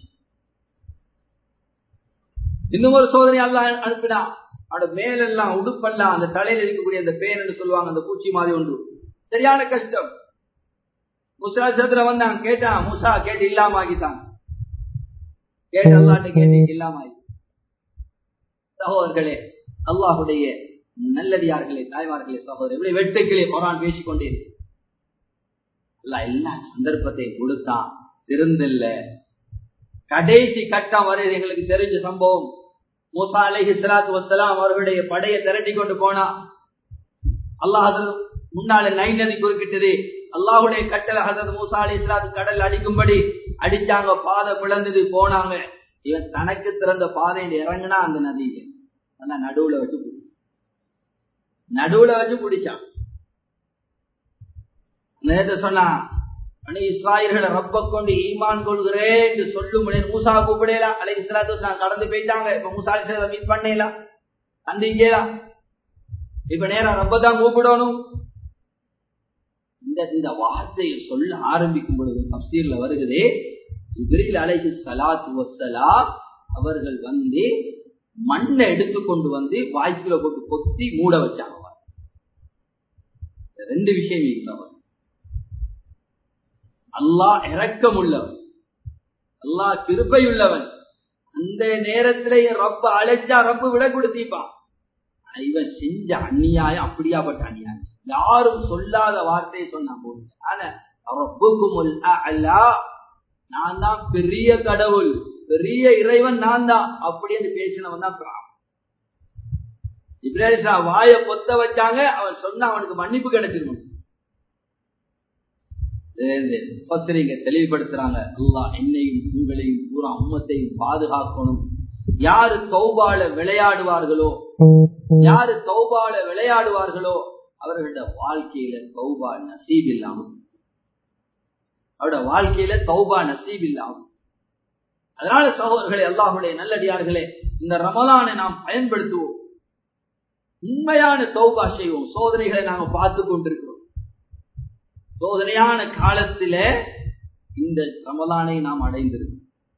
இன்னும் ஒரு சோதனை எல்லாம் அனுப்பினா அவனோட மேலெல்லாம் உடுப்பெல்லாம் அந்த தலையில இருக்கக்கூடிய அந்த பேன் சொல்லுவாங்க அந்த பூச்சி மாதிரி ஒன்று சரியான கஷ்டம் முசாசத்துல வந்தாங்க கேட்டான் முசா கேட்டு இல்லாம ஆகிட்டாங்க கேட்டு அல்லாட்ட கேட்டு இல்லாம ஆகி சகோதரர்களே அல்லாஹுடைய நல்லடியார்களே தாய்மார்களே சகோதரர் இப்படி வெட்டுக்களே குரான் பேசிக்கொண்டே அல்ல எல்லா சந்தர்ப்பத்தையும் கொடுத்தான் திருந்தில்ல கடைசி கட்டம் வரை எங்களுக்கு தெரிஞ்ச சம்பவம் மூசா அலைஹி சலாத்து வசலாம் அவர்களுடைய படையை திரட்டி கொண்டு போனா அல்லாஹ் முன்னால நை நதி குறுக்கிட்டது அல்லாஹுடைய கட்டளை ஹசரத் மூசா அலி இஸ்லாத்து கடல் அடிக்கும்படி அடிச்சாங்க பாதை பிளந்தது போனாங்க இவன் தனக்கு திறந்த பாதையில் இறங்கினா அந்த நதியில ஆனா நடுவுல வச்சு நடுவுல வச்சு பிடிச்சான் நேற்று சொன்னா அணி இஸ்ராயல்களை ரப்ப கொண்டு ஈமான் கொள்கிறேன் என்று சொல்லும் மூசா கூப்பிடலாம் அலை இஸ்லாத்து கடந்து போயிட்டாங்க இப்ப மூசா அலி மீட் பண்ணலாம் சந்திக்கலாம் இப்ப நேரம் ரப்ப தான் கூப்பிடணும் இந்த இந்த வார்த்தையை சொல்ல ஆரம்பிக்கும் பொழுது தப்சீர்ல வருகிறதே இப்ரில் அலைஹி சலாத்து வசலாம் அவர்கள் வந்து மண்ணை எடுத்து கொண்டு வந்து வாய்க்குல போட்டு கொத்தி மூட வச்சாங்க ரெண்டு விஷயம் அல்லாஹ் இறக்கம் உள்ளவன் அல்லாஹ் கிருப்பை உள்ளவன் அந்த நேரத்திலே ரப்ப அழைச்சா ரப்பு விட கொடுத்திப்பான் இவன் செஞ்ச அந்நியாயம் அப்படியாப்பட்ட அந்நியாயம் யாரும் சொல்லாத வார்த்தையை சொன்ன போது ஆனா நான் தான் பெரிய கடவுள் பெரிய இறைவன் நான் தான் அப்படின்னு பேசினவன் தான் இப்ராஹிம் வாய பொத்த வச்சாங்க அவன் சொன்ன அவனுக்கு மன்னிப்பு கிடைச்சிருக்கும் பத்திரிகை தெளிவுபடுத்துறாங்க அல்லா என்னையும் உங்களையும் பூரா உம்மத்தையும் பாதுகாக்கணும் யாரு தௌபால விளையாடுவார்களோ யாரு தௌபால விளையாடுவார்களோ அவர்களுடைய வாழ்க்கையில தௌபா நசீப் இல்லாமல் அவருடைய வாழ்க்கையில தௌபா நசீப் இல்லாமல் அதனால சகோதரர்களே அல்லாஹுடைய நல்லடியார்களே இந்த ரமலானை நாம் பயன்படுத்துவோம் உண்மையான தௌபா செய்வோம் சோதனைகளை நாம பார்த்து கொண்டிருக்கிறோம் சோதனையான காலத்தில இந்த ரமலானை நாம் அடைந்திருக்கிறோம்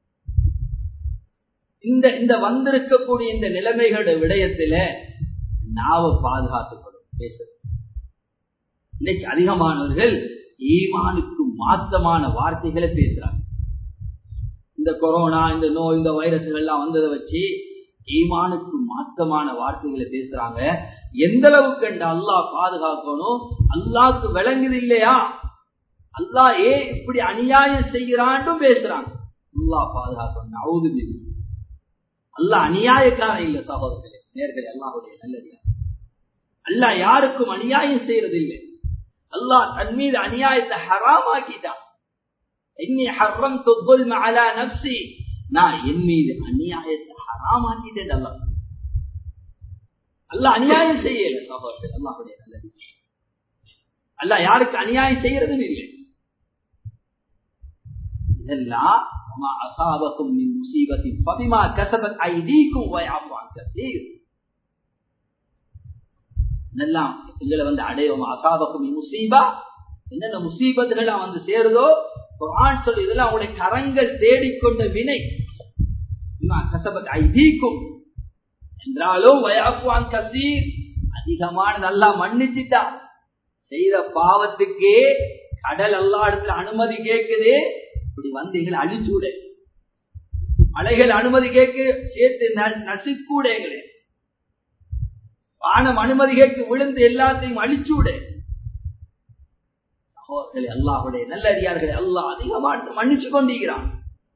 இந்த இந்த வந்திருக்கக்கூடிய இந்த நிலைமைகளுடைய விடயத்தில நாவ பாதுகாத்துக்கணும் பேச இன்னைக்கு அதிகமானவர்கள் ஈமானுக்கு மாத்தமான வார்த்தைகளை பேசுறாங்க இந்த கொரோனா இந்த நோய் இந்த வைரஸ்கள் எல்லாம் வந்ததை வச்சு ஈமானுக்கு மாத்தமான வார்த்தைகளை பேசுறாங்க எந்த அளவுக்கு என்று அல்லாஹ் பாதுகாக்கணும் அல்லாக்கு விளங்குது இல்லையா அல்லாஹ் ஏ இப்படி அநியாயம் செய்கிறான்டும் பேசுறாங்க அல்லாஹ் பாதுகாக்கணும் அவுது அல்லாஹ் அநியாயக்காரன் இல்ல சகோதரர்களே நேர்கள் அல்லாஹுடைய நல்லதியா அல்லாஹ் யாருக்கும் அநியாயம் செய்யறது இல்லை அல்லாஹ் தன் மீது அநியாயத்தை ஹராமாக்கிட்டான் என்னை ஹர்ரம் தொல் அலா நப்சி நான் என் மீது அநியாயத்தை ஹராமாக்கிட்டேன் அல்லாஹ் அல்லாஹ் அநியாயம் செய்யல சகோதரர்கள் அல்லாஹுடைய நல்லது அல்லாஹ் யாருக்கு அநியாயம் செய்யறதும் இல்லை இதெல்லாம் وما أصابكم من مصيبة فبما كسبت أيديكم ويعفو عن كثير இதெல்லாம் எங்களை வந்து அடையோம் அசாபக்கும் முசீபா என்னென்ன முசீபத்துகள் வந்து சேருதோ குரான் சொல்லி இதெல்லாம் உங்களுடைய கரங்கள் தேடிக்கொண்ட வினை கசபத் ஐதீக்கும் என்றாலும் வயாக்குவான் கசீர் அதிகமான நல்லா மன்னிச்சுட்டா செய்த பாவத்துக்கே கடல் எல்லா இடத்துல அனுமதி கேட்குது இப்படி வந்து எங்களை அழிச்சுட மலைகள் அனுமதி கேட்கு சேர்த்து நசுக்கூட எங்களே வானம் அனுமதி கேட்கு விழுந்து எல்லாத்தையும் அழிச்சுவிட சகோதரர்களே அல்லாஹுடைய நல்லடியார்களே அல்லாஹ் அதிகமாக மன்னிச்சு கொண்டிருக்கிறான்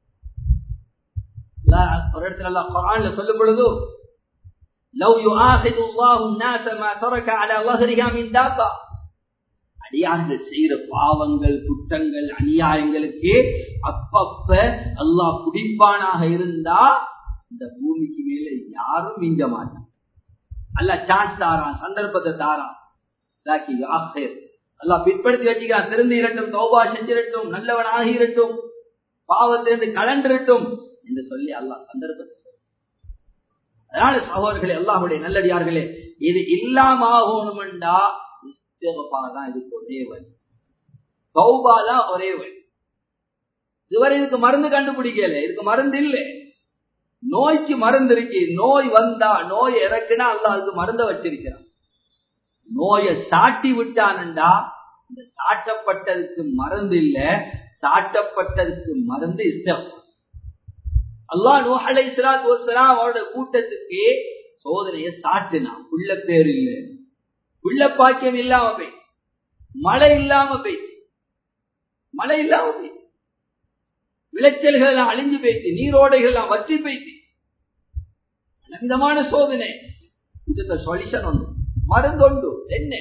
ஒரு இடத்துல அல்லாஹ் குரான்ல சொல்லும் பொழுது لو يؤاخذ الله الناس ما ترك على ظهرها من دابه அடியார்கள் செய்யற பாவங்கள் குற்றங்கள் அநியாயங்களுக்கு அப்பப்ப அல்லாஹ் குடிப்பானாக இருந்தா இந்த பூமிக்கு மேல யாரும் மிஞ்ச மாட்டான் அல்ல சான்ஸ் தாரான் சந்தர்ப்பத்தை தாரான் அல்லாஹ் பிற்படுத்தி வச்சுக்கிறான் திறந்து இரட்டும் தௌபா செஞ்சிரட்டும் நல்லவன் ஆகிரட்டும் பாவத்திலிருந்து கலண்டிரட்டும் என்று சொல்லி அல்லாஹ் சந்தர்ப்பத்தை அதனால சகோதரர்களே அல்லாஹுடைய நல்லடியார்களே இது இல்லாம ஆகணும்டா தான் இதுக்கு ஒரே வழி சௌபா தான் ஒரே வழி இதுவரை இதுக்கு மருந்து கண்டுபிடிக்கல இதுக்கு மருந்து இல்லை நோய்க்கு மருந்து இருக்கு நோய் வந்தா நோய் இறக்குனா அல்ல அதுக்கு மருந்த வச்சிருக்கிறான் நோயை சாட்டி விட்டானண்டா இந்த சாட்டப்பட்டதுக்கு மருந்து இல்ல சாட்டப்பட்டதுக்கு மருந்து இஷ்டம் அல்லா நோஹலை சலாத்து அவரோட கூட்டத்துக்கு சோதனையை சாட்டினான் உள்ள பேர் இல்லை உள்ள பாக்கியம் இல்லாம போய் மழை இல்லாம போய் மழை இல்லாம போய் விளைச்சல்கள் எல்லாம் அழிஞ்சு போயிட்டு நீரோடைகள் எல்லாம் வற்றி போயிட்டு விதமான சோதனை இதுக்கு சொல்யூஷன் ஒன்று மருந்து ஒன்று என்ன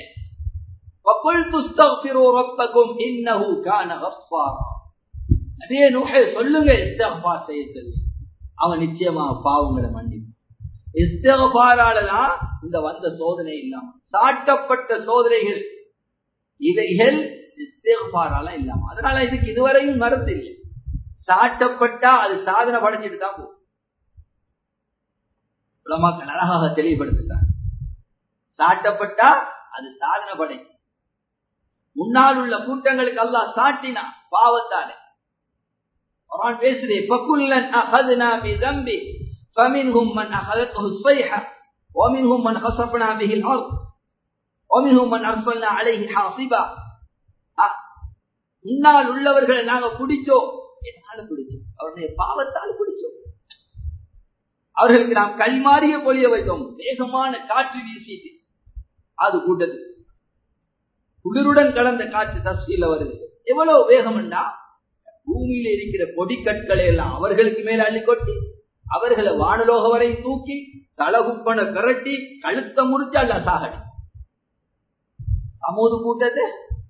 சொல்லுங்க செய்ய சொல்லி அவன் நிச்சயமா பாவங்களை மன்னிப்பான் இஸ்தகபாராலதான் இந்த வந்த சோதனை இல்லாம சாட்டப்பட்ட சோதனைகள் இவைகள் இஸ்தகபாரால இல்லாம அதனால இதுக்கு இதுவரையும் மருந்து இல்லை சாட்டப்பட்டா அது சாதனை படைச்சிட்டு தான் போகும் உலமாக்கள் அழகாக தெளிவுபடுத்துகிறார் சாட்டப்பட்டா அது சாதனை படை முன்னால் உள்ள கூட்டங்களுக்கு அல்லாஹ் சாட்டினா பாவத்தாலே அவன் பேசுதே பக்குல்லன் அகதுனா பி தம்பி فمنهم من أخذته الصيحة ومنهم من خسفنا به الأرض ومنهم من أرسلنا عليه حاصبا முன்னால் உள்ளவர்களை நாங்க பிடிச்சோம் என்னால பிடிச்சோம் அவருடைய பாவத்தால் பிடிச்சோம் அவர்களுக்கு நாம் கல்மாறிய பொழிய வைத்தோம் வேகமான காற்று வீசிட்டு அது கூட்டது குளிருடன் கலந்த காற்று தப்சியில வருது எவ்வளவு வேகம்னா பூமியில இருக்கிற பொடிக்கற்களை எல்லாம் அவர்களுக்கு மேல அள்ளி கொட்டி அவர்களை வானலோக வரை தூக்கி தலகுப்பன கரட்டி கழுத்த முடிச்சு அல்ல சாகடி சமூது கூட்டத்தை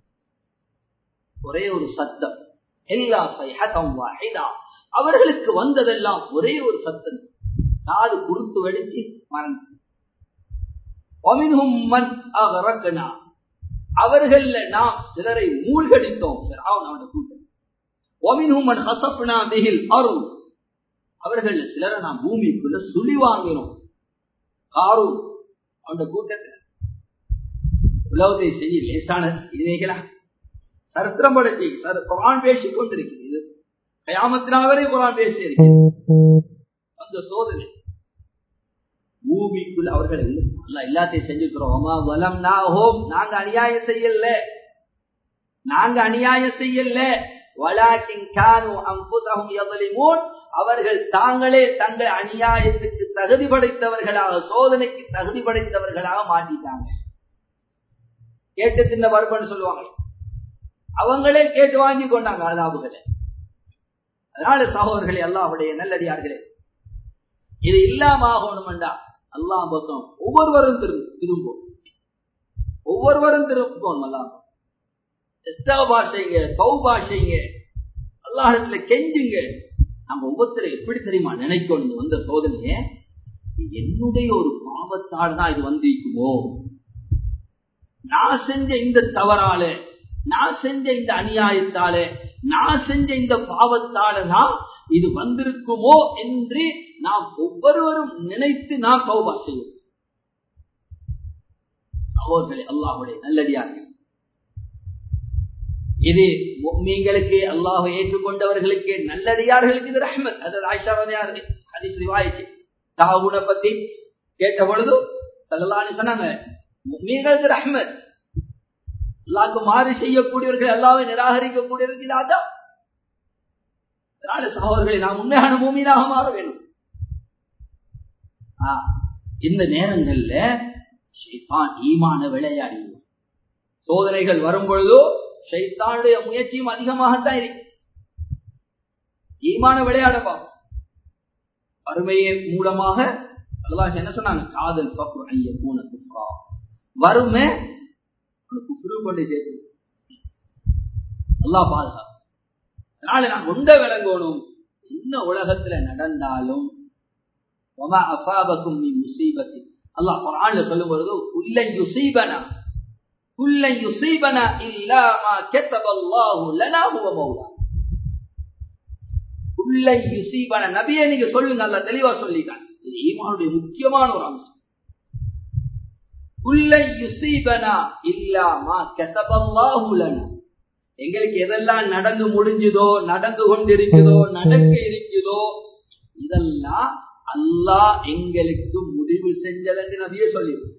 ஒரே ஒரு சத்தம் எல்லா அவர்களுக்கு வந்ததெல்லாம் ஒரே ஒரு சத்தம் காது குறுத்து வெடிச்சு மறந்து ஒமின்ஹும் மன் அகரக்கனா அவர்கள நாம் சிலரை மூழ்கடித்தோம் அவனோட கூட்டம் ஒமின்ஹும் மன் ஹசப்னா பிகில் அருள் அவர்கள் சிலரை நாம் பூமிக்குள்ள சுழி வாங்கினோம் காரும் அவனோட கூட்டத்தில் உலகத்தை செய்ய லேசான இதைகளா சரித்திரம் படைச்சி குரான் பேசிக் கொண்டிருக்கிறது கயாமத்தினால் வரை குரான் பேசி அந்த சோதனை பூமிக்குள்ள அவர்கள் அல்ல எல்லாத்தையும் செஞ்சுக்கிறோம் வலம் நாகோம் நாங்க அநியாயம் செய்யல நாங்க அநியாயம் செய்யல அவர்கள் தாங்களே தங்கள் அநியாயத்துக்கு தகுதி படைத்தவர்களாக சோதனைக்கு தகுதி படைத்தவர்களாக மாட்டிட்டாங்க கேட்டு தின்ன பருப்பன்னு சொல்லுவாங்க அவங்களே கேட்டு வாங்கி கொண்டாங்க அதாபுகளை அதனால சகோதரர்களே அல்லாவுடைய நல்லடியார்களே இது இல்லாம ஆகணும்டா அல்லாஹ் பக்கம் ஒவ்வொருவரும் திரும்பும் ஒவ்வொருவரும் திரும்பும் அல்லாம் பாஷைங்க கௌ பாஷைங்க அல்லாஹத்துல கெஞ்சுங்க நம்ம ஒவ்வொருத்தரை எப்படி தெரியுமா நினைக்கணும் வந்த சோதனைய என்னுடைய ஒரு பாவத்தால் தான் இது வந்திருக்குமோ நான் செஞ்ச இந்த தவறால நான் செஞ்ச இந்த அநியாயத்தால நான் செஞ்ச இந்த பாவத்தால தான் இது வந்திருக்குமோ என்று நாம் ஒவ்வொருவரும் நினைத்து நாம் சௌபா செய்யும் சகோதரர்களே அல்லாஹுடைய நல்லடியார்கள் இது மீன்களுக்கு அல்லாஹ் ஏற்றுக்கொண்டவர்களுக்கு நல்லடியார்களுக்கு இது ரஹ்மத் அது ஆயிஷாவது ஹதீஸ் ரிவாயிச்சு தாகுனை பத்தி கேட்ட பொழுது சல்லல்லாஹு சொன்னாங்க மீன்களுக்கு ரஹ்மத் அல்லாஹ்க்கு மாறி செய்யக்கூடியவர்கள் அல்லாவை நிராகரிக்கக்கூடியவர்கள் அதான் அதனால சகோதரர்களை நாம் உண்மையான பூமியாக மாற வேண்டும் இந்த நேரங்கள்ல ஈமான விளையாடிடுவோம் சோதனைகள் வரும் பொழுதோ சைத்தானுடைய முயற்சியும் அதிகமாகத்தான் இருக்கு ஈமான விளையாடப்பா வறுமையை மூலமாக அல்லாஹ் என்ன சொன்னாங்க காதல் பக்கு ஐய பூன குப்ரா வறுமை குப்ரு கொண்டு சேர்த்து அல்லா பாதுகா அதனால நான் உண்ட விளங்கணும் என்ன உலகத்துல நடந்தாலும் அசாபக்கும் முசீபத்தி அல்லாஹ் குரான்ல சொல்லும் பொழுது குல்லை யுசீபனா குல்லை யுசீபனா இல்லாமா கெத்தபல்லாஹு லனா ஹுவ மௌலா குல்லை யுசீபனா நபியே நீங்க சொல்லுங்க நல்லா தெளிவா சொல்லிட்டாங்க இது ஈமானுடைய முக்கியமான ஒரு அம்சம் குல்லை யுசீபனா இல்லாமா கெத்தபல்லாஹு லனா எங்களுக்கு எதெல்லாம் நடந்து முடிஞ்சதோ நடந்து கொண்டிருக்குதோ நடக்க இருக்குதோ இதெல்லாம் அல்லாஹ் எங்களுக்கு முடிவு செஞ்சதென்று நபியே சொல்லிடும்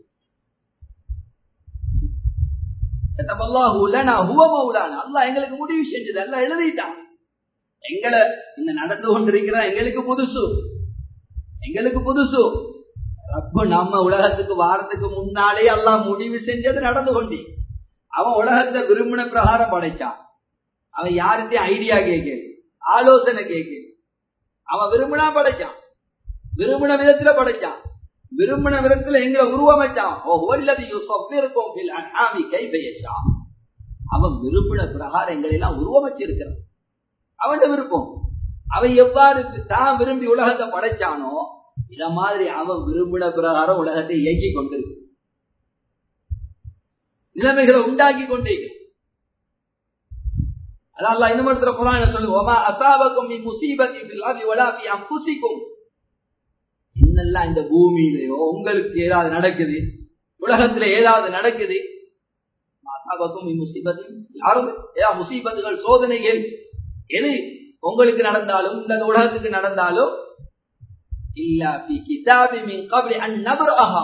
அல்லாஹ் எங்களுக்கு முடிவு செஞ்சது எல்லாம் எழுதிட்டான் எங்களை இந்த நடந்து கொண்டிருக்கிற எங்களுக்கு புதுசு எங்களுக்கு புதுசு அப்ப நம்ம உலகத்துக்கு வாரத்துக்கு முன்னாலே எல்லாம் முடிவு செஞ்சது நடந்து கொண்டி அவன் உலகத்தை விரும்பின பிரகாரம் படைச்சான் அவன் யாருத்தையும் ஐடியா கேட்க ஆலோசனை கேட்க அவன் விரும்பினா படைச்சான் விரும்பின விதத்துல படைச்சான் விரும்பின விதத்துல எங்களை உருவமைச்சான் அவன் விரும்பின பிரகாரம் எங்களை எல்லாம் உருவமைச்சிருக்கிறான் அவன் விருப்பம் அவன் எவ்வாறு தான் விரும்பி உலகத்தை படைச்சானோ இத மாதிரி அவன் விரும்பின பிரகாரம் உலகத்தை இயக்கி கொண்டிருக்கு நிலைமைகளை உண்டாக்கி கொண்டே அதான் இன்னும் இடத்துல குரான சொல்லுவோமா அசாபக்கும் முசீபத்தி வலாபி அம்புசிக்கும் என்னெல்லாம் இந்த பூமியிலேயோ உங்களுக்கு ஏதாவது நடக்குது உலகத்துல ஏதாவது நடக்குது அசாபக்கும் முசீபத்தி யாரும் ஏதாவது முசீபத்துகள் சோதனைகள் எது உங்களுக்கு நடந்தாலும் இந்த உலகத்துக்கு நடந்தாலும் இல்லா பி கிதாபி மின் கபலி அன் நபர்ஹா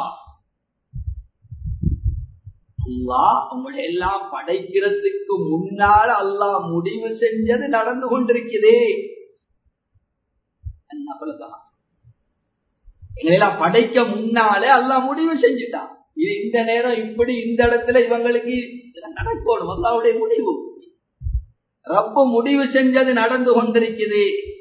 அல்லாஹ் உங்களை எல்லாம் படைக்கிறதுக்கு முன்னால அல்லாஹ் முடிவு செஞ்சது நடந்து கொண்டிருக்கிறதே எங்களெல்லாம் படைக்க முன்னாலே அல்லாஹ் முடிவு செஞ்சுட்டான் இது இந்த நேரம் இப்படி இந்த இடத்துல இவங்களுக்கு நடக்கணும் அல்லாவுடைய முடிவு ரப்ப முடிவு செஞ்சது நடந்து கொண்டிருக்குது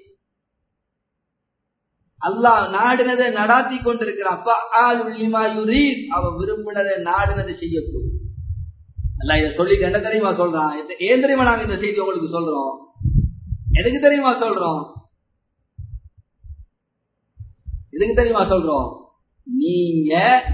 அல்லாஹ் நாடினதை நடாத்தி கொண்டிருக்கிறான் அவ விரும்பினதை நாடினதை செய்யக்கூடும் அல்ல இதை சொல்லி என்ன தெரியுமா சொல்றான் ஏன் தெரியுமா நாங்க இந்த செய்தி உங்களுக்கு சொல்றோம் எதுக்கு தெரியுமா சொல்றோம் எதுக்கு தெரியுமா சொல்றோம் நீங்க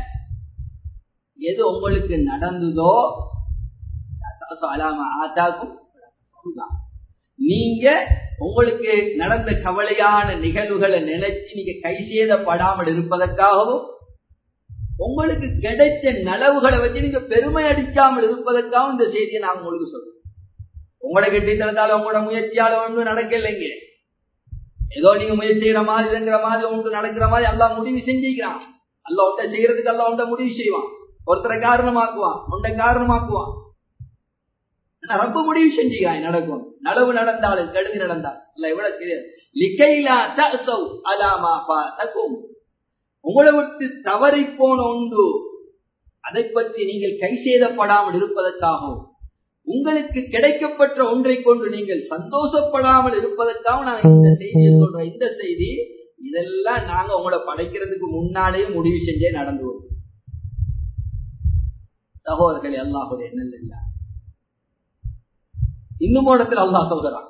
எது உங்களுக்கு நடந்ததோ அலாமா ஆத்தாக்கும் நீங்க உங்களுக்கு நடந்த கவலையான நிகழ்வுகளை நினைச்சு நீங்க கை சேதப்படாமல் இருப்பதற்காகவும் உங்களுக்கு கிடைச்ச நலவுகளை வச்சு நீங்க பெருமை அடிக்காமல் இருப்பதற்காகவும் இந்த செய்தியை நான் உங்களுக்கு சொல்றேன் உங்களை கெட்டித்தனத்தால உங்களோட முயற்சியால ஒன்றும் நடக்கலைங்க ஏதோ நீங்க முயற்சி செய்யற மாதிரி இருக்கிற மாதிரி உங்களுக்கு நடக்கிற மாதிரி எல்லாம் முடிவு செஞ்சுக்கிறான் அல்ல உண்ட செய்யறதுக்கு எல்லாம் உண்ட முடிவு செய்வான் ஒருத்தரை காரணமாக்குவான் உண்டை காரணமாக்குவான் ரொம்ப முடிவு செஞ்சுக்கிறான் நடக்கும் நலவு நடந்தாலும் கெடுதி நடந்தால் இல்ல எவ்வளவு லிக்கைலா தசவ் அலாமா தக்கும் உங்களை விட்டு தவறி போன உண்டு அதை பற்றி நீங்கள் கை சேதப்படாமல் இருப்பதற்காகவும் உங்களுக்கு கிடைக்கப்பட்ட ஒன்றை கொண்டு நீங்கள் சந்தோஷப்படாமல் இருப்பதற்காக நான் இந்த செய்தியை சொல்றேன் இந்த செய்தி இதெல்லாம் நாங்க உங்களை படைக்கிறதுக்கு முன்னாலேயே முடிவு செஞ்சே நடந்து வரும் சகோதரர்கள் எல்லாருடைய நல்ல இன்னும் இடத்தில் அல்லாஹ் சொல்கிறான்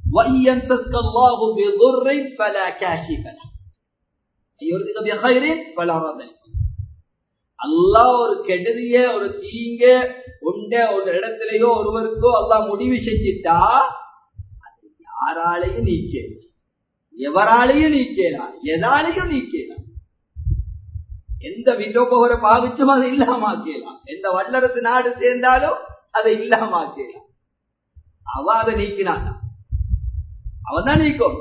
அல்லா ஒரு கெடுதிய ஒரு தீங்க உண்ட ஒரு இடத்திலேயோ ஒருவருக்கோ அல்லா முடிவு செஞ்சிட்டா அது யாராலையும் நீக்கலாம் எவராலையும் நீக்கலாம் எதாலையும் நீக்கலாம் எந்த விண்டோபோகரை பாவிச்சும் அதை இல்லாமாக்கலாம் எந்த வல்லரசு நாடு சேர்ந்தாலும் அதை இல்லாமாக்கலாம் அவ அதை நீக்கினான் அவன் தான் நீக்கும்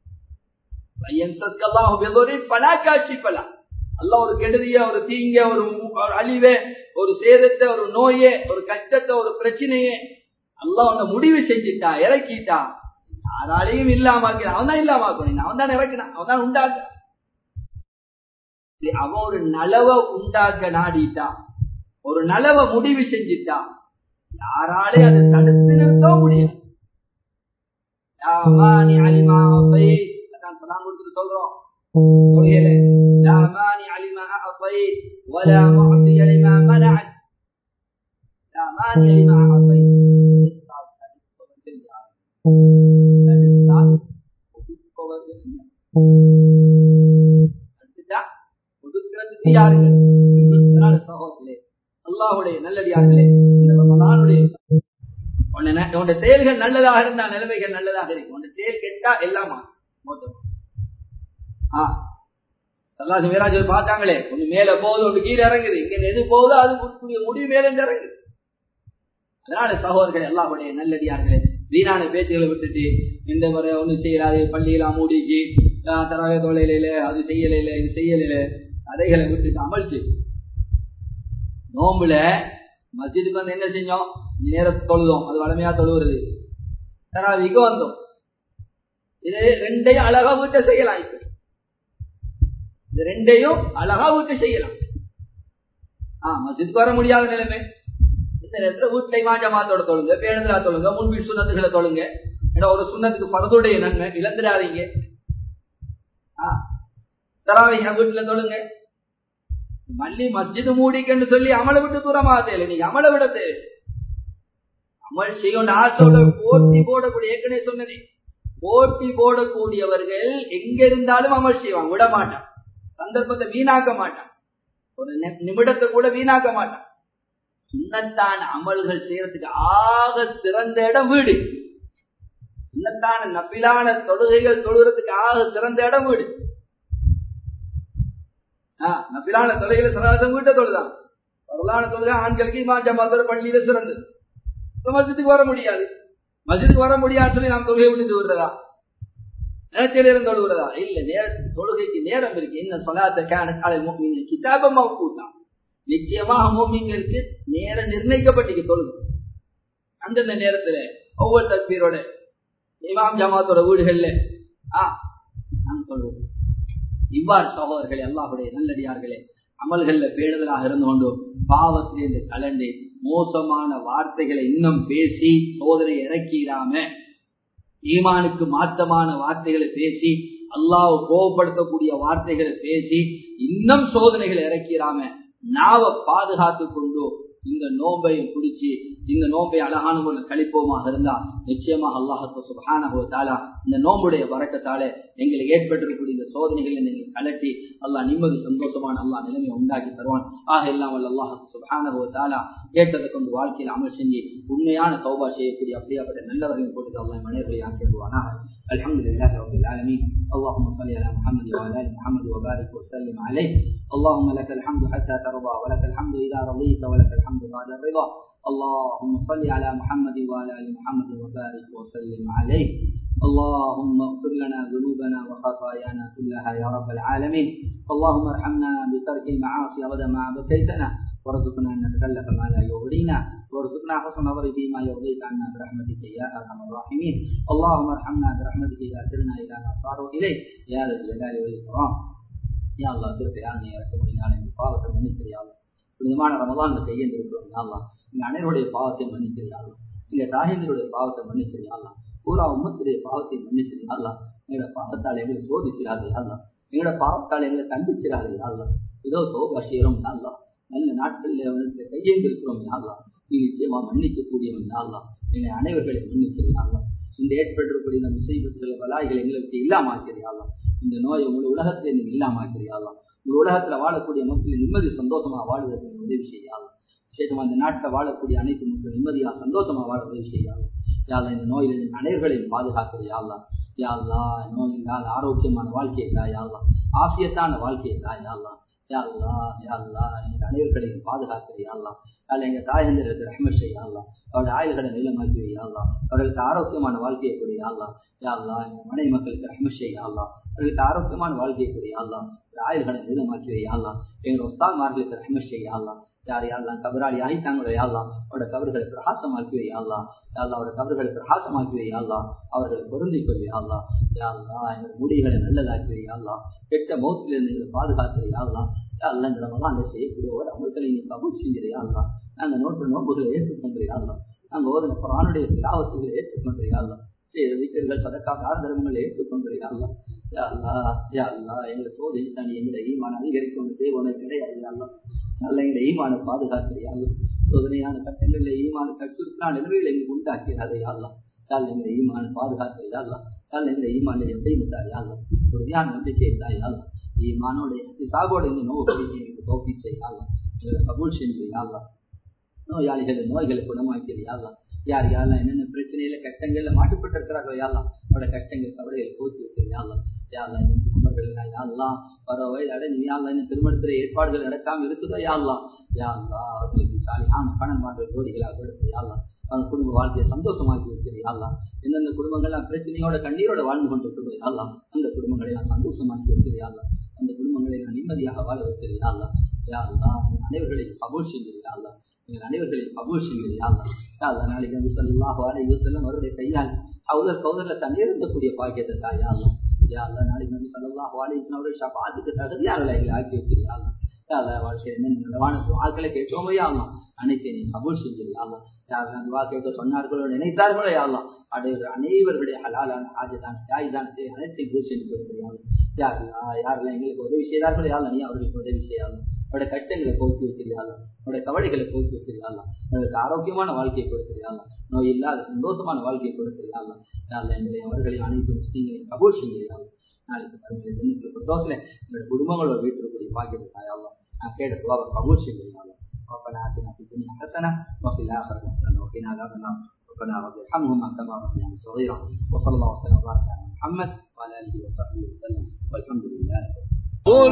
பலா காட்சி பலா அல்ல ஒரு கெடுதிய ஒரு தீங்க ஒரு அழிவே ஒரு சேதத்தை ஒரு நோயே ஒரு கஷ்டத்தை ஒரு பிரச்சனையே அல்ல உன்னை முடிவு செஞ்சுட்டா இறக்கிட்டா யாராலையும் இல்லாமக்கிறான் அவன் தான் இல்லாமக்கணும் அவன் தான் இறக்கினான் அவன் தான் உண்டாக்க அவன் ஒரு நலவ உண்டாக்க நாடிட்டான் ஒரு நலவ முடிவு செஞ்சுட்டான் யாராலே அதை தடுத்து நிறுத்த முடியாது சொல்றோம் لا مانع لما أعطيت ولا معطي لما منعت لا مانع لما أعطيت அல்லாஹுடைய நல்லடியார்களே இந்த ரமலானுடைய உன்னோட செயல்கள் நல்லதாக இருந்தா நிலைமைகள் நல்லதாக இருக்கும் உன்னோட செயல் கெட்டா எல்லாமா மோசமா ஆஹ் சல்லாசி வீராஜ் பார்த்தாங்களே கொஞ்சம் மேல போகுது ஒன்று கீழே இறங்குது இங்க எது போகுதோ அது முடிவு மேல இறங்குது அதனால சகோதரர்கள் எல்லாருடைய நல்லடியார்களே வீணான பேச்சுகளை விட்டுட்டு இந்த முறை ஒன்றும் செய்யலாது பள்ளியெல்லாம் மூடிக்கு தரவே தொலையில அது செய்யல இது செய்யல அதைகளை விட்டுட்டு அமல்ச்சு நோம்புல மஸ்ஜிதுக்கு வந்து என்ன செஞ்சோம் நேரத்தை தொழுதோம் அது வளமையா தொழுவுறது தராவிக்கு வந்தோம் இது ரெண்டையும் அழகா வீட்டை செய்யலாம் இப்ப இது ரெண்டையும் அழகா வீட்டு செய்யலாம் ஆஹ் மஸ்ஜிதுக்கு வர முடியாத நிலைமை இந்த நேரத்துல வீட்டை மாஜமாத்தோட தொழுங்க பேணுதலா தொழுங்க முன்பின் சுண்ணத்துகளை தொழுங்க ஏன்னா ஒரு சுண்ணத்துக்கு பதத்துடைய நன்மை இழந்துடாதீங்க ஆஹ் தராவிங்க வீட்டுல தொழுங்க மல்லி மஸ்ஜிது மூடிக்கன்னு சொல்லி அமலை விட்டு தூரமாக தேவை நீங்க அமலை விட தேவை அமல் செய்யும் ஆசோட போட்டி போடக்கூடிய ஏற்கனவே சொன்னதே போட்டி போடக்கூடியவர்கள் எங்க இருந்தாலும் அமல் செய்வாங்க விட மாட்டான் சந்தர்ப்பத்தை வீணாக்க மாட்டான் ஒரு நிமிடத்தை கூட வீணாக்க மாட்டான் சுண்ணத்தான அமல்கள் செய்யறதுக்கு ஆக சிறந்த இடம் வீடு சுண்ணத்தான நப்பிலான தொழுகைகள் தொழுகிறதுக்கு ஆக சிறந்த இடம் வீடு நப்பிலான தொழுகையில சிறந்த வீட்டை தொழுதான் வரலான தொழுகை ஆண்களுக்கு இமா ஜமாத்தோட பள்ளியில சிறந்தது மஸ்ஜிதுக்கு வர முடியாது மஸ்ஜிதுக்கு வர முடியாதுன்னு சொல்லி நாம் தொழுகை விட்டு விடுறதா நேரத்தில் இருந்து தொழுகிறதா இல்ல நேர தொழுகைக்கு நேரம் இருக்கு என்ன சொல்லாத காலை மூமிங்க கிதாபமா கூட்டான் நிச்சயமாக மூமிங்களுக்கு நேரம் நிர்ணயிக்கப்பட்டு தொழுது அந்தந்த நேரத்துல ஒவ்வொரு தற்பீரோட இமாம் ஜமாத்தோட வீடுகள்ல ஆஹ் நாம் சொல்லுவோம் இவ்வாறு சகோதரர்களே அல்லாஹுடைய நல்லடியார்களே அமல்கள்ல பேணுதலாக இருந்து கொண்டு பாவத்திலிருந்து கலந்து மோசமான வார்த்தைகளை இன்னும் பேசி சோதனை இறக்கிடாம ஈமானுக்கு மாற்றமான வார்த்தைகளை பேசி அல்லாஹ் கோபப்படுத்தக்கூடிய வார்த்தைகளை பேசி இன்னும் சோதனைகளை இறக்கிறாம நாவ பாதுகாத்து கொண்டு இந்த நோம்பையும் பிடிச்சி இந்த நோம்பை அழகான முறையில் கழிப்போமாக இருந்தா நிச்சயமாக அல்லாஹு சுபஹானஹு தாலா இந்த நோம்புடைய வரக்கத்தாலே எங்களுக்கு ஏற்பட்டிருக்கக்கூடிய இந்த சோதனைகளை நீங்கள் கலட்டி அல்லாஹ் நிம்மதி சந்தோஷமான அல்லாஹ் நிலைமை உண்டாக்கி தருவான் ஆக எல்லாம் வல்ல அல்லாஹு சுபஹானஹு தாலா கேட்டதை கொண்டு வாழ்க்கையில் அமல் செஞ்சு உண்மையான தௌபா செய்யக்கூடிய அப்படியாப்பட்ட நல்லவர்களின் போட்டு அல்லாஹ் மனிதர்களை ஆக்கிடுவானாக الحمد لله رب العالمين اللهم صل على محمد وعلى ال محمد وبارك وسلم عليه اللهم لك الحمد حتى ترضى ولك الحمد اذا رضيت ولك الحمد بعد الرضا اللهم صل على محمد وعلى ال محمد وبارك وسلم عليه اللهم اغفر لنا ذنوبنا وخطايانا كلها يا رب العالمين اللهم ارحمنا بترك المعاصي ابدا ما بكيتنا وارزقنا ان نتكلف ما لا يغرينا وارزقنا حسن نظر فيما يرضيك عنا برحمتك يا ارحم الراحمين اللهم ارحمنا برحمتك اذا سرنا الى ما صاروا اليه يا ذا الجلال والاكرام يا الله திருப்பையால் நீ இறக்க முடிந்தால் எங்கள் பாவத்தை மன்னித்திரியாள் புனிதமான ரமதான் கையெழுந்திருக்கிறோம் யாழ்லா எங்க அனைவருடைய பாவத்தை மன்னித்திரியாள் எங்க தாயந்தருடைய பாவத்தை மன்னித்திரியாள் பூரா உம்மத்துடைய பாவத்தை மன்னித்திரியாள் எங்களோட பாவத்தால் எங்களை சோதிக்கிறார்கள் யாழ்லா எங்களோட பாவத்தால் எங்களை கண்டிக்கிறார்கள் யாழ்லா ஏதோ சோபா செய்யறோம் யாழ்லா நல்ல நாட்களில் அவனுக்கு கையெழுந்திருக்கிறோம் யாழ்லா நீ நிச்சயமா மன்னிக்கக்கூடியவன் யாழ்லா எங்களை அனைவர்களை மன்னித்திரியாள் இந்த ஏற்பட்டிருக்கூடிய இந்த முசைபத்துகளை வலாய்களை எங்களுக்கு இல்லாம ஆக்கிறியாலாம் இந்த நோயை உங்க உலகத்தை நீங்க இல்லாம ஆக்கிறியாலாம் உங்க உலகத்துல வாழக்கூடிய மக்கள் நிம்மதி சந்தோஷமா வாழ்வதற்கு உதவி செய்யாலும் விசேஷமா இந்த நாட்டில் வாழக்கூடிய அனைத்து மக்கள் நிம்மதியா சந்தோஷமா வாழ உதவி செய்யாலும் யாழ்லா இந்த நோயில அனைவர்களையும் பாதுகாக்கிறது யாழ்லா யாழ்லா நோய் இல்லாத ஆரோக்கியமான வாழ்க்கையை தா யாழ்லா ஆசியத்தான வாழ்க்கையை தா யாழ்லா யாழ்லா யாழ்லா எங்க அனைவர்களையும் பாதுகாக்கிறது யாழ்லா அல்ல எங்க தாயந்தருக்கு ரஹ்மத் செய்யலா அவருடைய ஆயுள்களை நீளமாக்கி வையாளா அவர்களுக்கு ஆரோக்கியமான வாழ்க்கையை கூடிய ஆளா யாழ்லா எங்க மனை மக்களுக்கு ரஹ்மத் செய்யலா அவர்களுக்கு ஆரோக்கியமான வாழ்க்கையை கூடிய ஆளா ஆயுள்களை நீளமாக்கி வையாளா எங்க உஸ்தான்மார்களுக்கு ரஹ்மத் செய்யலா யார் யாரெல்லாம் கபராளி ஆகிட்டாங்களோ யாரெல்லாம் அவரோட கபர்களை பிரகாசமாக்கி வையாளா யாரெல்லாம் அவரோட கபர்களை பிரகாசமாக்கி வையாளா அவர்களை பொருந்தி கொள்வையாளா யாரெல்லாம் எங்கள் முடிகளை நல்லதாக்கி வையாளா கெட்ட மௌத்திலிருந்து எங்களை பாதுகாத்து வையாளா அல்ல இந்த ரமதான் செய்யக்கூடிய ஒரு அமல்களை நீ கபூல் செஞ்சிருக்கா நாங்கள் நோட்டு நோம்புகளை ஏற்றுக்கொண்டிருக்கா நாங்கள் ஓதன புறானுடைய திலாவத்துகளை ஏற்றுக்கொண்டிருக்கா செய்த விக்கர்கள் சதக்கா தார தர்மங்களை ஏற்றுக்கொண்டிருக்கா யாழ்லா யாழ்லா எங்களை சோதனை தனி எங்களை ஈமான அதிகரிக்கணும் தேவனை கிடையாது யாழ்லா நல்ல எங்களை ஈமான பாதுகாக்கிறியாள் சோதனையான கட்டங்களில் ஈமான கச்சுறுத்தான நிலைமைகளை எங்களுக்கு உண்டாக்கிறாதே யாழ்லாம் யாழ் எங்களை ஈமான பாதுகாக்கிறியாள்லாம் யாழ் எங்களை ஈமான எப்படி தாயாள்லாம் ஒரு தியான நம்பிக்கை தாயாள்லாம் ஈமானோட சாகோட இந்த நோய் பிடிக்க எங்களுக்கு தோப்பி செய்யலாம் எங்களை கபூல் செஞ்சியாள்லாம் நோயாளிகளை நோய்களை குணமாக்கிறியாள்லாம் யார் யாரெல்லாம் என்னென்ன பிரச்சனையில கஷ்டங்கள்ல மாட்டுப்பட்டிருக்கிறார்களோ யாரெல்லாம் அவரோட கஷ்டங்கள் கவலைகளை போத்தி வைக்கிறாள்லாம் யாரெல்லாம் குமர்கள் யாரெல்லாம் வர வயது அடைஞ்சு யாரெல்லாம் இன்னும் திருமணத்துல ஏற்பாடுகள் நடக்காம இருக்குதோ யாரெல்லாம் யாரெல்லாம் அவர்களுக்கு சாலியான பணம் மாற்ற ஜோடிகளாக கொடுத்து யாரெல்லாம் அவங்க குடும்ப வாழ்க்கையை சந்தோஷமாக்கி வைக்கிறது யாரெல்லாம் எந்தெந்த குடும்பங்கள்லாம் பிரச்சனையோட கண்ணீரோட வாழ்ந்து கொண்டு இருக்கிறது யாரெல்லாம் அந்த குடும்பங்களை எல்லாம் சந்தோஷமாக்கி வைக்கிறது யாரெல்லாம் அந்த குடும்பங்களை நான் நிம்மதியாக வாழ வைக்கிறது யாரெல்லாம் யாரெல்லாம் அனைவர்களையும் கபூல் செய்கிறது யாரெல்லாம் எங்கள் அனைவர்களையும் கபூல் செய்கிறது யாரெல்லாம் யாரெல்லாம் நாளைக்கு வந்து சொல்லாஹ் வாழ யூசெல்லாம் அவருடைய கையால் அவதர் கௌதரில் தண்ணீர்ந்தக்கூடிய பாக்கியத்தை தாய் யாரெல்லாம் யாரெல்லாம் நாளைக்கு வந்து சொல்லலாம் வாலிஸ்லாம் அவருடைய ஷபாத்துக்கு தகுதியாளர்களை எங்களை ஆக்கி வைக்கிறாள் யார வாழ்க்கை என்ன நல்லவான ஆட்களை கேட்டோமோ யாரலாம் அனைத்தை நீ கபூல் செஞ்சிருக்கலாம் யார் அந்த வாக்கியத்தை சொன்னார்களோ நினைத்தார்களோ யாரலாம் அடைவர் அனைவருடைய ஹலாலான ஆஜதான யாய்தானத்தை அனைத்தையும் பூ செஞ்சு கொடுக்கிறாள் யாருலா யாரெல்லாம் எங்களுக்கு உதவி செய்தார்களோ யாரும் நீ அவர்களுக்கு உதவி செய்யலாம் அவருடைய கஷ்டங்களை போக்கி வைக்கிறாள் அவருடைய கவலைகளை போக்கி வைக்கிறாள் அவர்களுக்கு ஆரோக்கியமான வாழ்க்கையை கொடுக்கிறாள் நோய் இல்லாத சந்தோஷமான வாழ்க்கையை கொடுக்கிறாள் யாரில் எங்களை அவர்களின் அனைத்து முஸ்லீம்களையும் கபூல் செய்கிறாள் நாளைக்கு தருமையை தினத்தில் பிரதோஷில் என்னோட குடும்பங்களோட வீட்டிற்குரிய பாக்கியத்தை தாயாலும் நான் கேட்ட துவாவை கபூல் செய்கிறாள் ربنا آتنا في الدنيا حسنة وفي الآخرة حسنة وقنا عذاب النار ربنا رب ارحمهما كما ربياني صغيرا وصلى الله وسلم وبارك على محمد وعلى آله وصحبه وسلم والحمد لله قل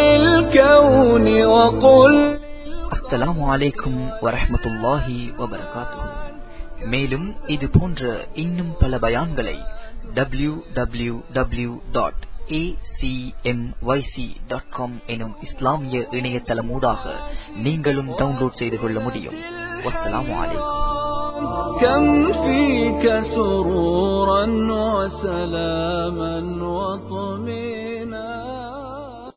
للكون وقل அஸ்ஸலாமு அலைக்கும் வரஹ்மத்துல்லாஹி வபரகாத்துஹு மேலும் இது போன்ற இன்னும் பல பயான்களை W W W dot dot com எனும் இஸ்லாமிய இணையதளமூடாக நீங்களும் டவுன்லோட் செய்து கொள்ள முடியும் வஸ்ஸலாமு அலைக்கும் كم فيك سرورا وسلاما وطمئنا